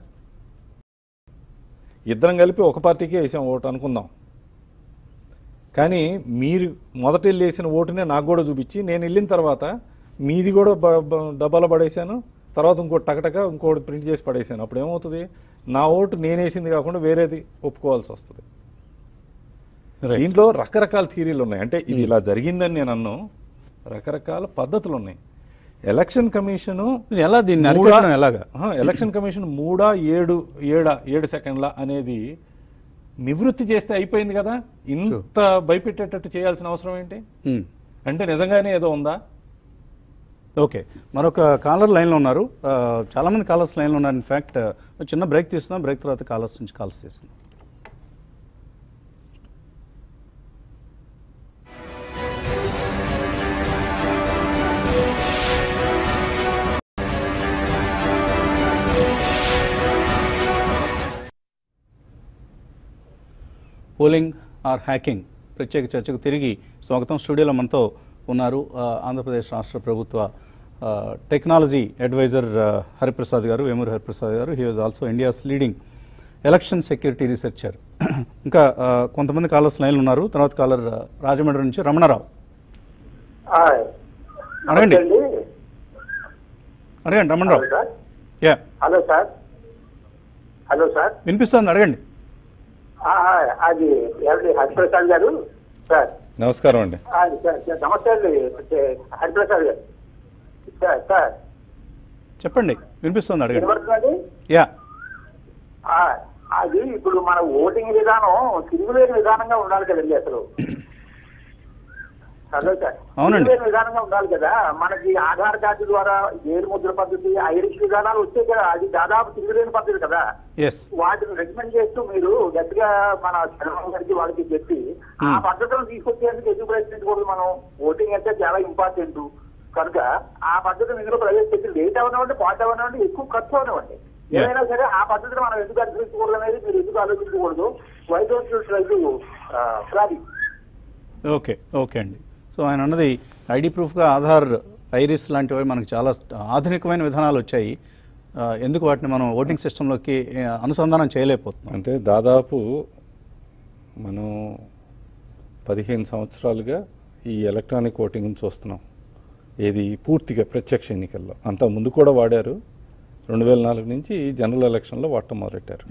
ఇద్దరం కలిపి ఒక పార్టీకే వేసాం ఓటు అనుకుందాం కానీ మీరు మొదట వెళ్ళి వేసిన ఓటునే నాకు కూడా చూపించి నేను వెళ్ళిన తర్వాత మీది కూడా బ- బ- డబ్బాలో పడేసాను తర్వాత ఇంకోటి టకటక ఇంకోటి ప్రింట్ చేసి పడేసాను అప్పుడు ఏమవుతుంది నా ఓటు నేను వేసింది కాకుండా వేరేది ఒప్పుకోవాల్సి వస్తుంది రైట్ దీంట్లో రకరకాల థీరీలు ఉన్నాయి అంటే ఇది ఇలా జరిగిందని నేను అన్ను రకరకాల పద్ధతులు ఉన్నాయి ఎలక్షన్ కమిషను మీరు ఎలా దీన్ని మూడా- అరికట్టడం ఎలాగా ఆహా, ఎలక్షన్ కమిషన్ మూడా ఏడు ఏడా ఏడు సెకండ్ల అనేది నివృత్తి చేస్తే అయిపోయింది కదా ఇంత భయపెట్టేటట్టు చేయాల్సిన అవసరం ఏంటి మ్మ్. అంటే నిజంగానే ఏదో ఉందా ఓకే మరొక కాలర్ లైన్లో ఉన్నారు ఆ, చాలా మంది కాలర్స్ లైన్లో ఉన్నారు ఇన్ఫ్యాక్ట్ చిన్న బ్రేక్ తీస్తున్నాం బ్రేక్ తర్వాత కాలర్స్ నుంచి కాల్స్ తీసుకున్నాం పోలింగ్ ఆర్ హ్యాకింగ్ ప్రత్యేక చర్చకు తిరిగి స్వాగతం స్టూడియోలో మనతో ఉన్నారు ఆ, ఆంధ్రప్రదేశ్ రాష్ట్ర ప్రభుత్వ ఆ, టెక్నాలజీ అడ్వైజర్ ఆ, హరిప్రసాద్ గారు వేమూరి హరిప్రసాద్ గారు he was also India's leading election security researcher ఇంకా ఆ, కొంతమంది కాలర్స్ లైన్లు ఉన్నారు తర్వాత కాలర్ ఆ, రాజమండ్రి నుంచి రమణారావు అడగండి అడగండి Ramanarao hello sir yeah hello sir hello sir వినిపిస్తుంది అడగండి ఆ, ఆ, అది ఎవరి హరిప్రసాద్ గారు సార్ నమస్కారం అండి ఆ, సార్ సార్, నమస్తే అండి అంటే హరిప్రసాద్ గారు సార్ సార్ చెప్పండి వినిపిస్తుంది అడగండి వినబడుతుందండి యా ఆ, అది ఇప్పుడు మన ఓటింగ్ విధానం తిరుగులేని విధానంగా ఉండాలి కదండి అసలు హలో సార్ అవునండి. తిరుగులేని విధానంగా ఉండాలి కదా మనకి ఆధార్ కార్డు ద్వారా ఏడు ముద్ర పద్ధతి ఐరిష్ విధానాలు వచ్చాయి కదా అది దాదాపు తిరుగులేని పద్ధతి కదా ఎస్ వాటిని రికమెండ్ చేస్తూ మీరు గట్టిగా మన చంద్రబాబు గారికి వాళ్ళకి చెప్పి ఆ పద్ధతులను తీసుకొచ్చేందుకు ఎందుకు ప్రయత్నించకూడదు మనం ఓటింగ్ అంటే చాలా ఇంపార్టెంట్ కనుక ఆ పద్ధతిని ఇందులో ప్రవేశపెట్టి లేట్ అవనివ్వండి పాట్ అవనివ్వండి ఎక్కువ ఖర్చు అవనివ్వండి Yeah. ఏదైనా సరే ఆ పద్ధతిని మనం ఎందుకు అనుసరించకూడదు అనేది మీరు ఎందుకు ఆలోచించకూడదు why don't you try to planning okay okay అండి సో ఆయన అన్నది ఐడి ప్రూఫ్గా ఆధార్ ఐరిస్ లాంటివి మనకు చాలా ఆధునికమైన విధానాలు వచ్చాయి ఆ, ఎందుకు వాటిని మనం ఓటింగ్ సిస్టంలోకి ఆ, అనుసంధానం చేయలేకపోతున్నాం అంటే దాదాపు మనం పదిహేను సంవత్సరాలుగా ఈ ఎలక్ట్రానిక్ ఓటింగ్ని చూస్తున్నాం ఏది పూర్తిగా ప్రత్యక్ష ఎన్నికల్లో అంత ముందు కూడా వాడారు రెండు వేల నాలుగు నుంచి జనరల్ ఎలక్షన్లో వాడటం మొదలెట్టారు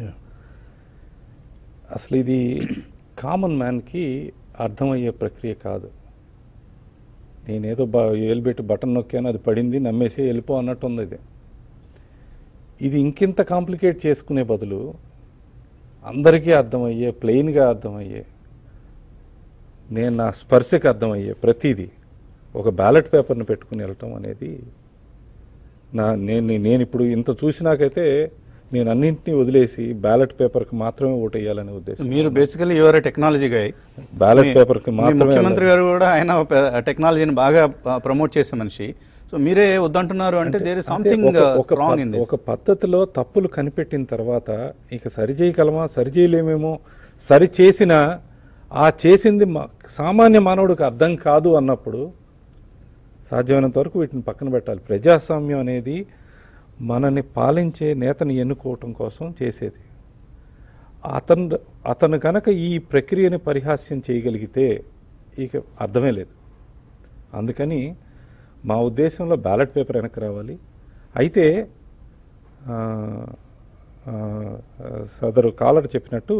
అసలు ఇది కామన్ మ్యాన్కి అర్థమయ్యే ప్రక్రియ కాదు నేనేదో బ ఏలుబెట్టి బటన్ నొక్కాను అది పడింది నమ్మేసి వెళ్ళిపో అన్నట్టు ఉంది ఇది ఇది ఇంకింత కాంప్లికేట్ చేసుకునే బదులు అందరికీ అర్థమయ్యే ప్లెయిన్గా అర్థమయ్యే నేను నా స్పర్శకి అర్థమయ్యే ప్రతిదీ ఒక బ్యాలెట్ పేపర్ని పెట్టుకుని వెళ్ళటం అనేది నా నేను నేను ఇప్పుడు ఇంత చూసినాకైతే నేను అన్నింటినీ వదిలేసి బ్యాలెట్ పేపర్కి మాత్రమే ఓటు వేయాలనే ఉద్దేశం మీరు basically your technology guy ballot పేపర్కి మీ మాత్రమే ముఖ్యమంత్రి గారు కూడా ఆయన టెక్నాలజీని బాగా ప్రమోట్ చేసే మనిషి సో మీరే వద్దంటున్నారు అంటే దేర్ ఇస్ అంటే సంథింగ్ ఒక- ఒక రాంగ్ ఇన్ పద్- ఒక పద్ధతిలో తప్పులు కనిపెట్టిన తర్వాత ఇక సరి చేయగలమా సరి చేయలేమేమో సరి చేసిన ఆ చేసింది మా- సామాన్య మానవుడికి అర్థం కాదు అన్నప్పుడు సాధ్యమైనంత వరకు వీటిని పక్కన పెట్టాలి ప్రజాస్వామ్యం అనేది మనని పాలించే నేతని ఎన్నుకోవటం కోసం చేసేది అతను అతను కనుక ఈ ప్రక్రియని పరిహాస్యం చేయగలిగితే ఇక అర్థమే లేదు అందుకని మా ఉద్దేశంలో బ్యాలెట్ పేపర్ వెనక్కి రావాలి అయితే ఆ, ఆ, సదరు కాలర్ చెప్పినట్టు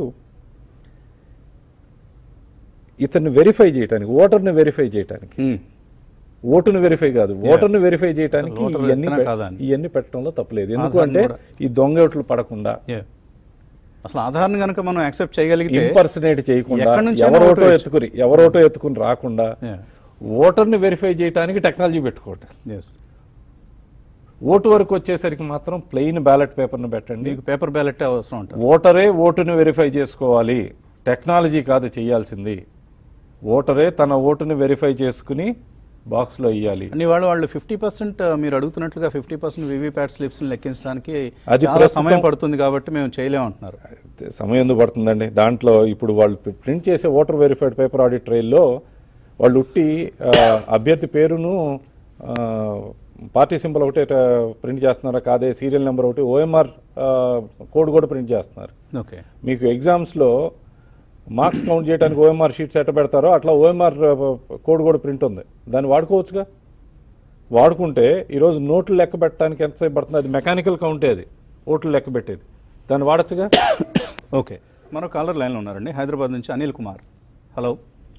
ఇతన్ని వెరిఫై చేయడానికి ఓటర్ని వెరిఫై చేయడానికి ఓటును వెరిఫై కాదు ఓటర్ను వెరిఫై చేయడానికి అసలు ఓటర్ ఇవన్నీ ఎత్తనా పె- కాదా అని. ఇవన్నీ పెట్టడంలో తప్పలేదు ఎందుకు ఆధార్ని అంటే కూడా. ఈ దొంగ ఓట్లు పడకుండా అసలు ఆధార్ని కనుక మనం యాక్సెప్ట్ చేయగలిగితే ఇంపర్సనేట్ చేయకుండా ఎక్కడి నుంచైనా ఎవరోటో ఓటు వేయచ్చు. ఎత్తుకుని ఎవరోటో ఎత్తుకుని రాకుండా Yeah. ఓటర్ని వెరిఫై చేయడానికి టెక్నాలజీ పెట్టుకోవటం Yes. ఓటు వరకు వచ్చేసరికి మాత్రం ప్లెయిన్ బ్యాలెట్ పేపర్ను పెట్టండి మీకు పేపర్ బ్యాలెట్ అవసరం ఉంటుంది ఓటరే ఓటును వెరిఫై చేసుకోవాలి టెక్నాలజీ కాదు చేయాల్సింది ఓటరే తన ఓటుని వెరిఫై చేసుకుని బాక్స్లో వేయాలి అని వాళ్ళు వాళ్ళు ఫిఫ్టీ పర్సెంట్ మీరు అడుగుతున్నట్లుగా ఫిఫ్టీ పర్సెంట్ వివిప్యాట్ స్లిప్స్ లెక్కించడానికి అది చాలా ప్రస్తుతం- సమయం పడుతుంది కాబట్టి మేము చేయలేము అంటున్నారు అయితే సమయం ఎందుకు పడుతుందండి దాంట్లో ఇప్పుడు వాళ్ళు ప్రింట్ చేసే ఓటర్ వెరిఫైడ్ పేపర్ ఆడిట్ ట్రైల్లో వాళ్ళు ఉట్టి ఆ, అభ్యర్థి పేరును ఆ, పార్టీ సింబల్ ఒకటే ప్రింట్ చేస్తున్నారా కాదే సీరియల్ నెంబర్ ఒకటి ఓఎంఆర్ కోడ్ కూడా ప్రింట్ చేస్తున్నారు ఓకే మీకు ఎగ్జామ్స్లో మార్క్స్ కౌంట్ చేయడానికి ఓఎంఆర్ షీట్స్ ఎట్ట పెడతారో అట్లా ఓఎంఆర్ కోడ్ కూడా ప్రింట్ ఉంది దాన్ని వాడుకోవచ్చుగా వాడుకుంటే ఈరోజు నోట్లు లెక్క పెట్టడానికి ఎంతసేపు పడుతుంది అది మెకానికల్ కౌంటే అది ఓట్లు లెక్క పెట్టేది దాన్ని వాడచ్చుగా ఓకే మరో కాలర్ లైన్లో ఉన్నారండి హైదరాబాద్ నుంచి Anil Kumar hello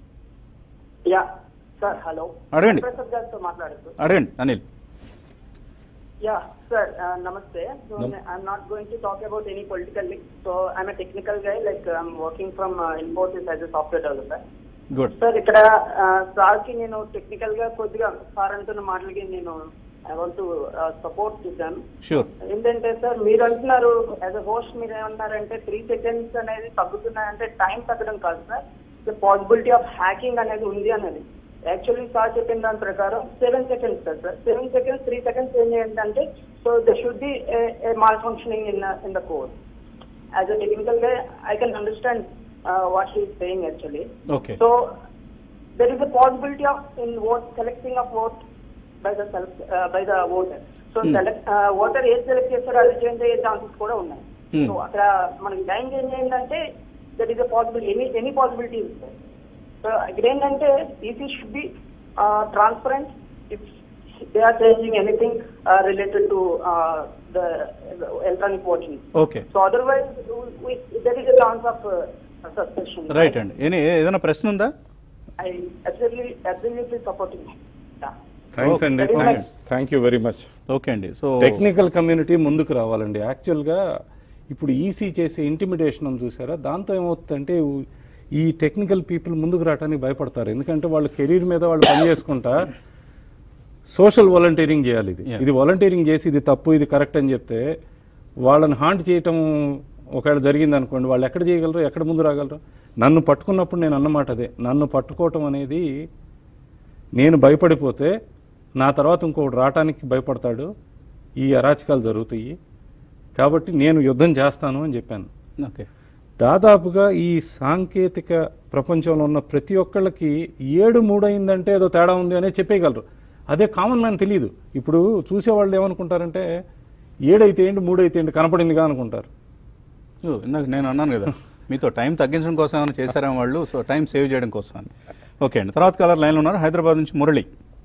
yeah sir hello అడగండి. ప్రసాద్ గారితో మాట్లాడుతూ అడగండి అనిల్ యా సార్ నమస్తే so I'm not going to talk about any political link so I'm technical guy like I'm working from Infosys as a software developer good sir ఇక్కడ sir కి నేను technical గా కొద్దిగా సార్ అంటున్న మాటలకి నేను ఐ వాంట్ టు సపోర్ట్ చేశాను sure ఏంటంటే సార్ మీరు అంటున్నారు యాజ్ అ హోస్ట్ మీరు ఏమంటున్నారంటే త్రీ సెకండ్స్ అనేది తగ్గుతున్నాయంటే టైం తగ్గడం కాదు sir the possibility of hacking అనేది ఉంది అనేది యాక్చువల్లీ సార్ చెప్పిన దాని ప్రకారం seven seconds sir sir seven seconds three seconds ఏం ఏంటంటే so the should be malfunctioning in in the code as a technical గా I can understand what he saying actually okay So there is a possibility of in vote collecting of vote by the self uh, by the voter. So Hmm. select uh, voter ఏది select చేస్తారో అది change అయ్యే chances కూడా ఉన్నాయి Hmm. So అక్కడ మనకి time change అయిందంటే that is a possibility any any possibility so ఇక్కడ ఏంటంటే EC should be transparent if they are changing anything related to the electronic voting okay so otherwise there is a chance of suspension right అండి ఏని- ఏదైనా ప్రశ్న ఉందా I absolutely, absolutely supporting. Yeah. Thanks అండి Very thanks much. Thank you very much okay అండి so technical community ముందుకు రావాలండి యాక్చువల్గా ఇప్పుడు ఈసీ చేసే ఇంటిమిడేషన్ అని చూసారా దాంతో ఏమవుతుందంటే ఉ- ఈ టెక్నికల్ పీపుల్ ముందుకు రావడానికి భయపడతారు ఎందుకంటే వాళ్ళ కెరీర్ మీద వాళ్ళు పని చేసుకుంటా సోషల్ వాలంటీరింగ్ చేయాలి ఇది Yeah. ఇది వాలంటీరింగ్ చేసి ఇది తప్పు ఇది కరెక్ట్ అని చెప్తే వాళ్ళని హాంట్ చేయటం ఒకవేళ జరిగింది అనుకోండి వాళ్ళు ఎక్కడ చేయగలరు ఎక్కడ ముందు రాగలరు నన్ను పట్టుకున్నప్పుడు నేను అన్నమాట అదే నన్ను పట్టుకోవటం అనేది నేను భయపడిపోతే నా తర్వాత ఇంకొకటి రావటానికి భయపడతాడు ఈ అరాచకాలు జరుగుతాయి కాబట్టి నేను యుద్ధం చేస్తాను అని చెప్పాను ఓకే దాదాపుగా ఈ సాంకేతిక ప్రపంచంలో ఉన్న ప్రతి ఒక్కళ్ళకి ఏడు మూడు అయిందంటే ఏదో తేడా ఉంది అనే చెప్పేయగలరు అదే కామన్ మ్యాన్ తెలియదు ఇప్పుడు చూసేవాళ్ళు ఏమనుకుంటారంటే ఏడైతే ఏంటి మూడైతే ఏంటి కనపడిందిగా అనుకుంటారు ఓ, ఇందాక నేను అన్నాను కదా మీతో టైం తగ్గించడం కోసం ఏమైనా చేశారేమో వాళ్ళు సో టైం సేవ్ చేయడం కోసం అని ఓకే అండి తర్వాత కలర్ లైన్లో ఉన్నారు హైదరాబాద్ నుంచి మురళి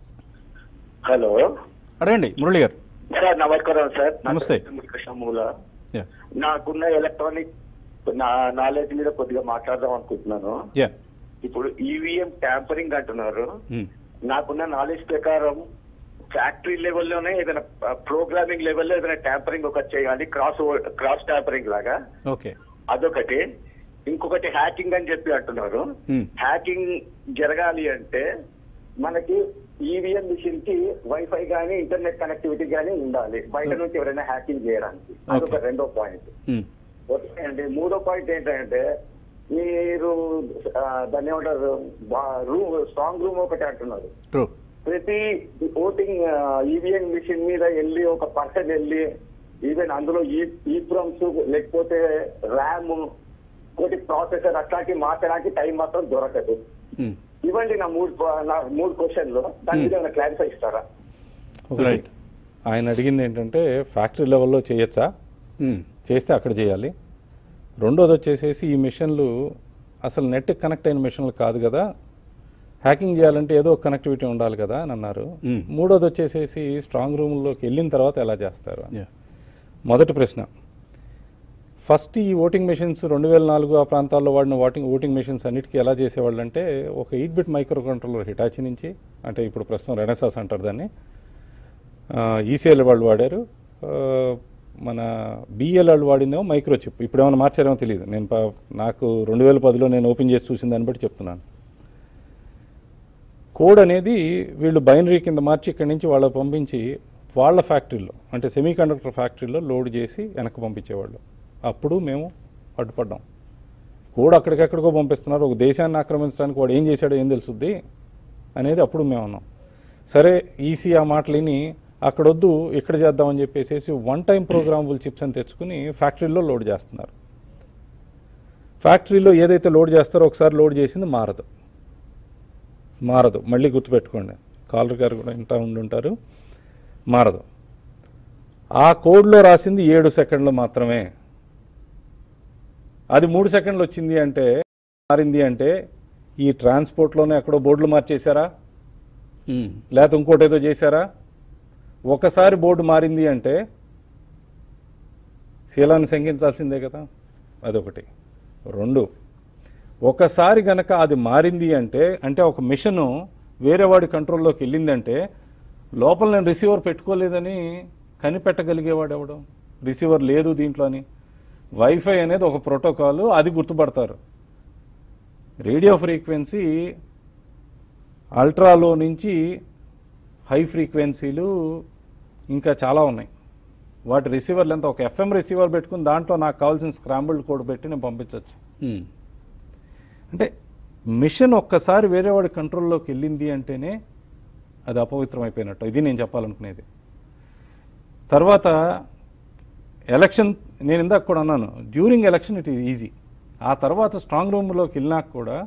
హలో అడగండి మురళి గారు సార్ నమస్కారం సార్ నా నమస్తే. పేరు మురళీకృష్ణమూల యా నాకున్న ఎలక్ట్రానిక్ నా నాలెడ్జ్ మీద కొద్దిగా మాట్లాడదాం అనుకుంటున్నాను యా ఇప్పుడు ఈవీఎం ట్యాంపరింగ్ అంటున్నారు నాకున్న నాలెడ్జ్ ప్రకారం ఫ్యాక్టరీ లెవెల్లోనే ఏదైనా ప్రోగ్రామింగ్ లెవెల్లో ఏదైనా ట్యాంపరింగ్ ఒకటి చేయాలి క్రాస్ క్రాస్ ట్యాంపరింగ్ లాగా ఓకే అదొకటి ఇంకొకటి హ్యాకింగ్ అని చెప్పి అంటున్నారు Hmm. హ్యాకింగ్ జరగాలి అంటే మనకి ఈవీఎం మిషన్ కి వైఫై గానీ ఇంటర్నెట్ కనెక్టివిటీ గానీ ఉండాలి బయట నుంచి ఎవరైనా హ్యాకింగ్ చేయడానికి అదొక Okay. రెండో పాయింట్ ఉమ్, ఓకే అండి మూడో పాయింట్ ఏంటంటే మీరు ఆ, దాన్ని ఏమంటారు రూమ్ స్ట్రాంగ్ రూమ్ ఒకటి అంటున్నారు ట్రూ ప్రతి ఓటింగ్ ఈవీఎం మిషన్ మీద వెళ్ళి ఒక పర్సన్ వెళ్ళి ఈవెన్ అందులో ఈ ఈప్రమ్స్ లేకపోతే ర్యామ్ ఇంకోటి ప్రాసెసర్ అట్లాంటి మార్చడానికి టైం మాత్రం దొరకదు ఉమ్, ఇవ్వండి నా మూడు నా మూడు క్వశ్చన్లు దాని మీద ఏమైనా క్లారిఫై ఇస్తారా ఒకటి Right. ఆయన అడిగింది ఏంటంటే ఫ్యాక్టరీ లెవెల్లో చేయొచ్చా ఉమ్, చేస్తే అక్కడ చేయాలి రెండోది వచ్చేసేసి ఈ మిషన్లు అసలు నెట్ కనెక్ట్ అయిన మిషన్లు కాదు కదా హ్యాకింగ్ చేయాలంటే ఏదో కనెక్టివిటీ ఉండాలి కదా అని అన్నారు Hmm. మూడోది వచ్చేసేసి స్ట్రాంగ్ రూమ్లోకి వెళ్ళిన తర్వాత ఎలా చేస్తారు అని. yeah. మొదటి ప్రశ్న ఫస్ట్ ఈ ఓటింగ్ మెషిన్స్ రెండు వేల నాలుగు ఆ ప్రాంతాల్లో వాడిన ఓటింగ్ ఓటింగ్ మెషిన్స్ అన్నిటికీ ఎలా చేసేవాళ్ళు అంటే ఒక eight bit microcontroller Hitachi నుంచి అంటే ఇప్పుడు ప్రస్తుతం రెనసాస్ అంటారు దాన్ని ఈసీఎల్ వాళ్ళు వాడారు ఆ, మన బిఎల్ వాళ్ళు వాడిందేమో మైక్రో చిప్ ఇప్పుడు ఏమైనా మార్చారేమో తెలియదు నేను ప- నాకు రెండు వేల పదిలో నేను ఓపెన్ చేసి చూసిన దాన్ని బట్టి చెప్తున్నాను కోడ్ అనేది వీళ్ళు బైనరీ కింద మార్చి ఇక్కడి నుంచి వాళ్ళకి పంపించి వాళ్ళ ఫ్యాక్టరీలో అంటే సెమీ కండక్టర్ ఫ్యాక్టరీలో లోడ్ చేసి వెనక్కి పంపించేవాళ్ళు అప్పుడు మేము అడ్డుపడ్డాం కోడ్ అక్కడికెక్కడికో పంపిస్తున్నారు ఒక దేశాన్ని ఆక్రమించడానికి వాడు ఏం చేశాడో ఏం తెలుసుద్ది అనేది అప్పుడు మేము అన్నాం సరే ఈసీ ఆ మాటలిని అక్కడొద్దు ఇక్కడ చేద్దామని చెప్పేసి వన్ టైం ప్రోగ్రామబుల్ చిప్స్ అని తెచ్చుకుని ఫ్యాక్టరీలో లోడ్ చేస్తున్నారు ఫ్యాక్టరీలో ఏదైతే లోడ్ చేస్తారో ఒకసారి లోడ్ చేసింది మారదు మారదు మళ్ళీ గుర్తుపెట్టుకోండి కాలర్ గారు కూడా ఇంటా ఉండుంటారు మారదు ఆ కోడ్లో రాసింది ఏడు సెకండ్లు మాత్రమే అది మూడు సెకండ్లు వచ్చింది అంటే మారింది అంటే ఈ ట్రాన్స్పోర్ట్లోనే ఎక్కడో బోర్డులు మార్చేశారా ఉమ్, లేకపోతే ఇంకోటి ఏదో చేశారా ఒకసారి బోర్డు మారింది అంటే శీలాన్ని శంకించాల్సిందే కదా అదొకటి రెండు ఒకసారి గనక అది మారింది అంటే అంటే ఒక మిషను వేరే వాడి కంట్రోల్లోకి వెళ్ళిందంటే లోపల నేను రిసీవర్ పెట్టుకోలేదని కనిపెట్టగలిగేవాడు ఎవడు రిసీవర్ లేదు దీంట్లో అని వైఫై అనేది ఒక ప్రోటోకాల్ అది గుర్తుపడతారు రేడియో ఫ్రీక్వెన్సీ అల్ట్రాలో నుంచి హై ఫ్రీక్వెన్సీలు ఇంకా చాలా ఉన్నాయి వాటి రిసీవర్లు ఎంత ఒక ఎఫ్ఎం రిసీవర్ పెట్టుకుని దాంట్లో నాకు కావాల్సిన స్క్రాంబుల్డ్ కోడ్ పెట్టి నేను పంపించవచ్చు ఉమ్, అంటే మిషన్ ఒక్కసారి వేరే వాడి కంట్రోల్లోకి వెళ్ళింది అంటేనే అది అపవిత్రమైపోయినట్టు ఇది నేను చెప్పాలనుకునేది తర్వాత ఎలక్షన్ నేను ఇందాక కూడా అన్నాను during election it is easy ఆ తర్వాత స్ట్రాంగ్ రూమ్లోకి వెళ్ళినాక కూడా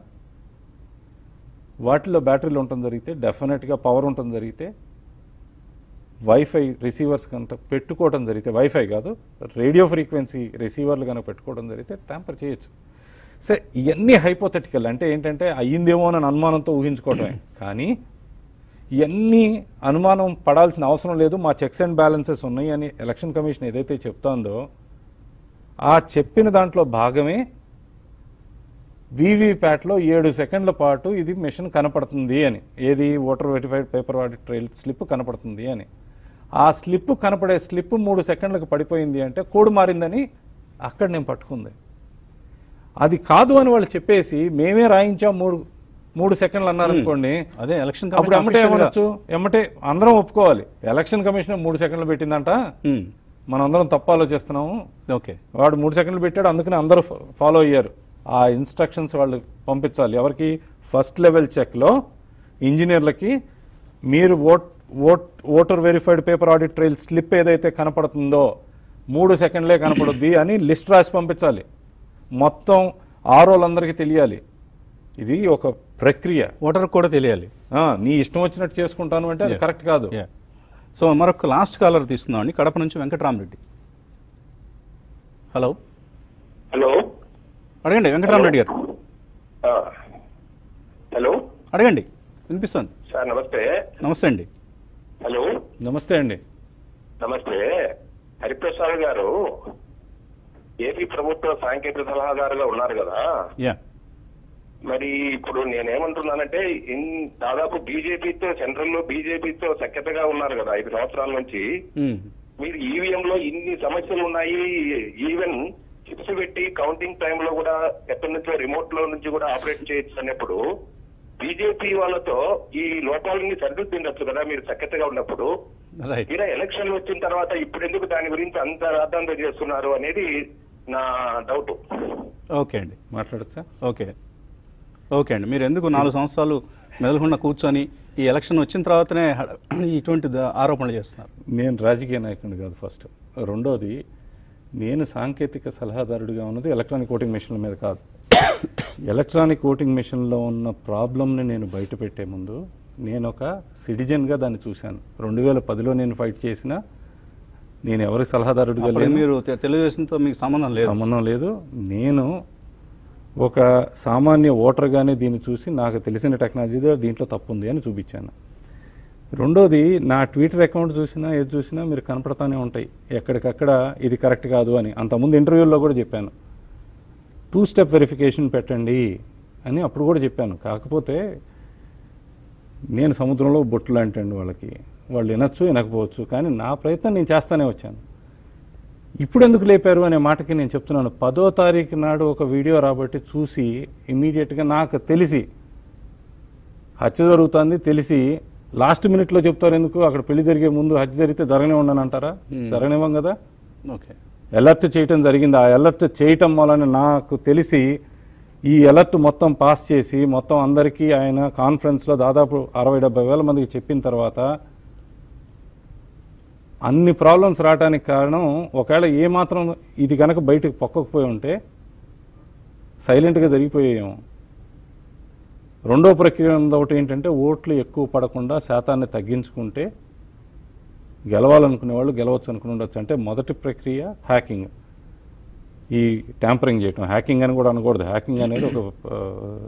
వాటిలో బ్యాటరీలు ఉండటం జరిగితే డెఫినెట్గా పవర్ ఉండటం జరిగితే వైఫై రిసీవర్స్ కనుక పెట్టుకోవడం జరిగితే వైఫై కాదు రేడియో ఫ్రీక్వెన్సీ రిసీవర్లు కనుక పెట్టుకోవడం జరిగితే ట్యాంపర్ చేయొచ్చు సరే ఇవన్నీ హైపోథెటికల్ అంటే ఏంటంటే అయ్యిందేమో అని అనుమానంతో ఊహించుకోవడమే కానీ ఇవన్నీ అనుమానం పడాల్సిన అవసరం లేదు మా చెక్స్ అండ్ బ్యాలెన్సెస్ ఉన్నాయి అని ఎలక్షన్ కమిషన్ ఏదైతే చెప్తోందో ఆ చెప్పిన దాంట్లో భాగమే వీవీప్యాట్లో ఏడు సెకండ్ల పాటు ఇది మిషన్ కనపడుతుంది అని ఏది voter verified paper audit trail slip కనపడుతుంది అని ఆ స్లిప్ కనపడే స్లిప్ మూడు సెకండ్లకు పడిపోయింది అంటే కోడ్ మారిందని అక్కడ నేను పట్టుకుంది అది కాదు అని వాళ్ళు చెప్పేసి మేమే రాయించాం మూడు మూడు సెకండ్లు అన్నారు అనుకోండి అదే ఎలక్షన్ అప్పుడు ఎమ్మటే ఏమనొచ్చు ఎమ్మటే అందరం ఒప్పుకోవాలి ఎలక్షన్ కమిషన్ మూడు సెకండ్లు పెట్టిందంట మనం అందరం తప్పు ఆలోచిస్తున్నాము ఓకే వాడు మూడు సెకండ్లు పెట్టాడు అందుకని అందరూ ఫ- ఫాలో అయ్యారు ఆ ఇన్స్ట్రక్షన్స్ వాళ్ళు పంపించాలి ఎవరికి ఫస్ట్ లెవెల్ చెక్లో ఇంజనీర్లకి మీరు vote vote voter verified paper audit trail slip ఏదైతే కనపడుతుందో మూడు సెకండ్లే కనపడుద్ది అని లిస్ట్ రాసి పంపించాలి మొత్తం ఆరోలందరికీ తెలియాలి ఇది ఒక ప్రక్రియ ఓటర్ కూడా తెలియాలి ఆ, నీ ఇష్టం వచ్చినట్టు చేసుకుంటాను అంటే అది Yeah. కరెక్ట్ కాదు యా సో మరొక లాస్ట్ కాలర్ తీసుకుందామండి కడప నుంచి వెంకటరామరెడ్డి హలో హలో అడగండి వెంకటరామరెడ్డి గారు హలో అడగండి వినిపిస్తుంది సార్ నమస్తే నమస్తే అండి హలో నమస్తే అండి నమస్తే హరిప్రసాద్ గారు ఏపీ ప్రభుత్వ సాంకేతిక సలహాదారుగా ఉన్నారు కదా యా మరి ఇప్పుడు నేనేమంటున్నానంటే ఇన్- దాదాపు బీజేపీతో సెంట్రల్ లో బీజేపీతో సఖ్యతగా ఉన్నారు కదా ఐదు సంవత్సరాల నుంచి ఉమ్, మీరు ఈవీఎం లో ఇన్ని సమస్యలు ఉన్నాయి ఈవెన్ చిప్స్ పెట్టి కౌంటింగ్ టైం లో కూడా ఎక్కడి నుంచో రిమోట్ లో నుంచి కూడా ఆపరేట్ చేయొచ్చు అన్నప్పుడు బీజేపీ వాళ్ళతో ఈ లోపాలని సరిదిద్దొచ్చు కదా మీరు సెక్రటరీగా ఉన్నప్పుడు రైట్ తీరా ఎలక్షన్లు వచ్చిన తర్వాత ఇప్పుడు ఎందుకు దాని గురించి అంత రాద్ధాంతం చేస్తున్నారు అనేది నా డౌట్ ఓకే అండి మాట్లాడచ్చా ఓకే ఓకే అండి మీరు ఎందుకు నాలుగు సంవత్సరాలు మెదలకుండా కూర్చొని ఈ ఎలక్షన్ వచ్చిన తర్వాతనే హడ- ఇటువంటి ద- ఆరోపణలు చేస్తున్నారు నేను రాజకీయ నాయకుడిని కాదు ఫస్ట్ రెండోది నేను సాంకేతిక సలహాదారుడిగా ఉన్నది ఎలక్ట్రానిక్ ఓటింగ్ మిషన్ల మీద కాదు ఎలక్ట్రానిక్ ఓటింగ్ మిషన్లో ఉన్న ప్రాబ్లమ్ని నేను బయటపెట్టే ముందు నేను ఒక సిటిజన్గా దాన్ని చూశాను రెండు వేల పదిలో నేను ఫైట్ చేసిన నేను ఎవరి సలహాదారుడిగా అప్పుడు లేను మీరు తె- తెలుగుదేశంతో మీకు సంబంధం లేదు సంబంధం లేదు నేను ఒక సామాన్య ఓటర్గానే దీన్ని చూసి నాకు తెలిసిన టెక్నాలజీలో దీంట్లో తప్పు ఉంది అని చూపించాను రెండోది నా ట్విట్టర్ అకౌంట్ చూసినా ఏది చూసినా మీరు కనపడతానే ఉంటాయి ఎక్కడికక్కడ ఇది కరెక్ట్ కాదు అని అంతకుముందు ఇంటర్వ్యూల్లో కూడా చెప్పాను టూ స్టెప్ వెరిఫికేషన్ పెట్టండి అని అప్పుడు కూడా చెప్పాను కాకపోతే నేను సముద్రంలో బొట్టులు అంటండి వాళ్ళకి వాళ్ళు వినొచ్చు వినకపోవచ్చు కానీ నా ప్రయత్నం నేను చేస్తానే వచ్చాను ఇప్పుడు ఎందుకు లేపారు అనే మాటకి నేను చెప్తున్నాను పదో తారీఖు నాడు ఒక వీడియో రాబట్టి చూసి ఇమీడియట్గా నాకు తెలిసి హత్య జరుగుతుంది తెలిసి లాస్ట్ మినిట్లో చెప్తారు ఎందుకు అక్కడ పెళ్లి జరిగే ముందు హత్య జరిగితే జరగనే ఉండను అంటారా జరగనివ్వం కదా ఓకే అలర్ట్ చేయటం జరిగింది ఆ అలర్ట్ చేయటం వలన నాకు తెలిసి ఈ అలర్ట్ మొత్తం పాస్ చేసి మొత్తం అందరికీ ఆయన కాన్ఫరెన్స్లో దాదాపు అరవై డెబ్బై వేల మందికి చెప్పిన తర్వాత అన్ని ప్రాబ్లమ్స్ రావడానికి కారణం ఒకవేళ ఏ మాత్రం ఇది కనుక బయటకు పొక్కకపోయి ఉంటే సైలెంట్గా జరిగిపోయాము రెండో ప్రక్రియ ఒకటి ఏంటంటే ఓట్లు ఎక్కువ పడకుండా శాతాన్ని తగ్గించుకుంటే గెలవాలనుకునే వాళ్ళు గెలవచ్చు అనుకుని ఉండొచ్చు అంటే మొదటి ప్రక్రియ హ్యాకింగ్ ఈ ట్యాంపరింగ్ చేయటం హ్యాకింగ్ అని కూడా అనకూడదు హ్యాకింగ్ అనేది ఒక ఆ,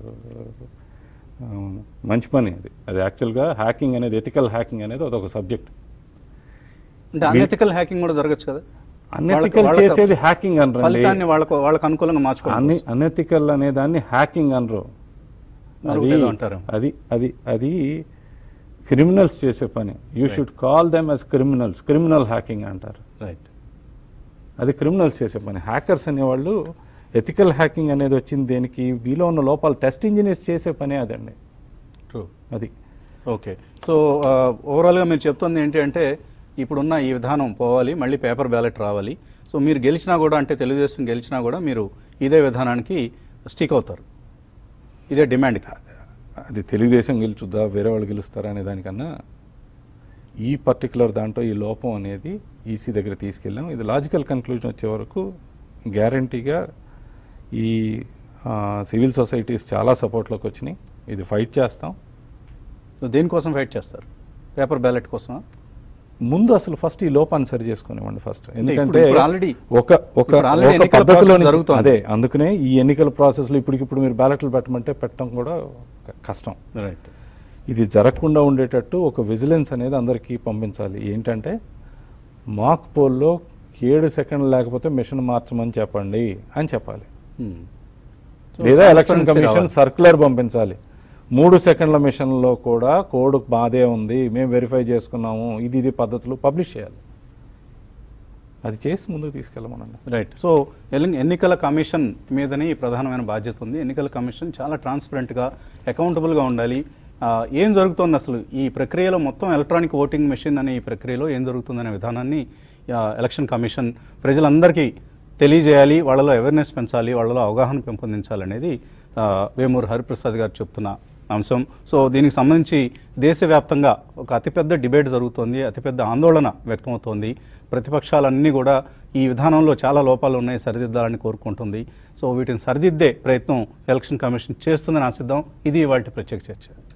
ఆ, మంచి పని అది అది యాక్చువల్గా హ్యాకింగ్ అనేది ఎథికల్ హ్యాకింగ్ అనేది అదొక సబ్జెక్ట్ అంటే అనెథికల్ హ్యాకింగ్ కూడా జరగచ్చు కదా అనెథికల్ వాళ్ళకి- చేసేది హ్యాకింగ్ అనరండి ఫలితాన్ని వాళ్ళకు వాళ్ళకు అనుకూలంగా మార్చుకోవాలి అన్ని అనెథికల్ అనే దాన్ని హ్యాకింగ్ అనరు మరొకటి ఏదో అంటారు. అది అది అది క్రిమినల్స్ చేసే పని you should call them as criminals criminal hacking అంటారు రైట్ అది క్రిమినల్స్ చేసే పని హ్యాకర్స్ అనేవాళ్ళు ఎథికల్ హ్యాకింగ్ అనేది వచ్చింది దేనికి వీలో ఉన్న లోపాలు టెస్ట్ ఇంజనీర్స్ చేసే పనే అదండి ట్రూ అది ఓకే సో ఆ, ఓవరాల్గా మీరు చెప్తుంది ఏంటి అంటే ఇప్పుడున్న ఈ విధానం పోవాలి మళ్ళీ పేపర్ బ్యాలెట్ రావాలి సో మీరు గెలిచినా కూడా అంటే తెలుగుదేశం గెలిచినా కూడా మీరు ఇదే విధానానికి స్టిక్ అవుతారు ఇదే డిమాండ్ అది తెలుగుదేశం గెలుచుద్దా వేరే వాళ్ళు గెలుస్తారా అనే దానికన్నా ఈ పర్టికులర్ దాంట్లో ఈ లోపం అనేది ఈసీ దగ్గర తీసుకెళ్ళాం ఇది లాజికల్ కన్క్లూజన్ వచ్చే వరకు గ్యారంటీగా ఈ సివిల్ సొసైటీస్ చాలా సపోర్ట్లోకి వచ్చినాయి ఇది ఫైట్ చేస్తాం సో దేనికోసం ఫైట్ చేస్తారు పేపర్ బ్యాలెట్ కోసం ముందు అసలు ఫస్ట్ ఈ లోపాన్ని సరి చేసుకునేవ్వండి ఫస్ట్ ఇప్పుడు- ఎందుకంటే ఇప్పుడు already- ఒక ఒక ఇప్పుడు already ఒక ఎన్నికల పద్ధతిలో process నుంచి- జరుగుతోంది. అదే అందుకనే ఈ ఎన్నికల ప్రాసెస్లో ఇప్పటికిప్పుడు మీరు బ్యాలెట్లు పెట్టమంటే పెట్టడం కూడా క- కష్టం రైట్ ఇది జరగకుండా ఉండేటట్టు ఒక విజిలెన్స్ అనేది అందరికీ పంపించాలి ఏంటంటే మాక్ పోల్లో ఏడు సెకండ్లు లేకపోతే మిషన్ మార్చమని చెప్పండి అని చెప్పాలి లేదా ఎలక్షన్ కమిషన్ సర్క్యులర్ పంపించాలి మూడు సెకండ్ల మిషన్లో కూడా కోడ్ బాధే ఉంది మేము వెరిఫై చేసుకున్నాము ఇది ఇది పద్ధతులు పబ్లిష్ చేయాలి అది చేసి ముందుకు తీసుకెళ్ళమనండి రైట్ సో ఎల్లి- ఎన్నికల కమిషన్ మీదనే ఈ ప్రధానమైన బాధ్యత ఉంది ఎన్నికల కమిషన్ చాలా ట్రాన్స్పరెంట్గా అకౌంటబుల్గా ఉండాలి ఆ, ఏం జరుగుతుంది అసలు ఈ ప్రక్రియలో మొత్తం ఎలక్ట్రానిక్ ఓటింగ్ మెషిన్ అనే ఈ ప్రక్రియలో ఏం జరుగుతుందనే విధానాన్ని ఆ, ఎలక్షన్ కమిషన్ ప్రజలందరికీ తెలియజేయాలి వాళ్ళలో అవేర్నెస్ పెంచాలి వాళ్ళలో అవగాహన పెంపొందించాలనేది ఆ, వేమూరు హరిప్రసాద్ గారు చెప్తున్న అంశం సో దీనికి సంబంధించి దేశవ్యాప్తంగా ఒక అతిపెద్ద డిబేట్ జరుగుతోంది అతిపెద్ద ఆందోళన వ్యక్తమవుతోంది ప్రతిపక్షాలన్నీ కూడా ఈ విధానంలో చాలా లోపాలు ఉన్నాయి సరిదిద్దాలని కోరుకుంటుంది సో వీటిని సరిదిద్దే ప్రయత్నం ఎలక్షన్ కమిషన్ చేస్తుందని ఆశిద్దాం ఇది వాటి ప్రత్యేక చర్చ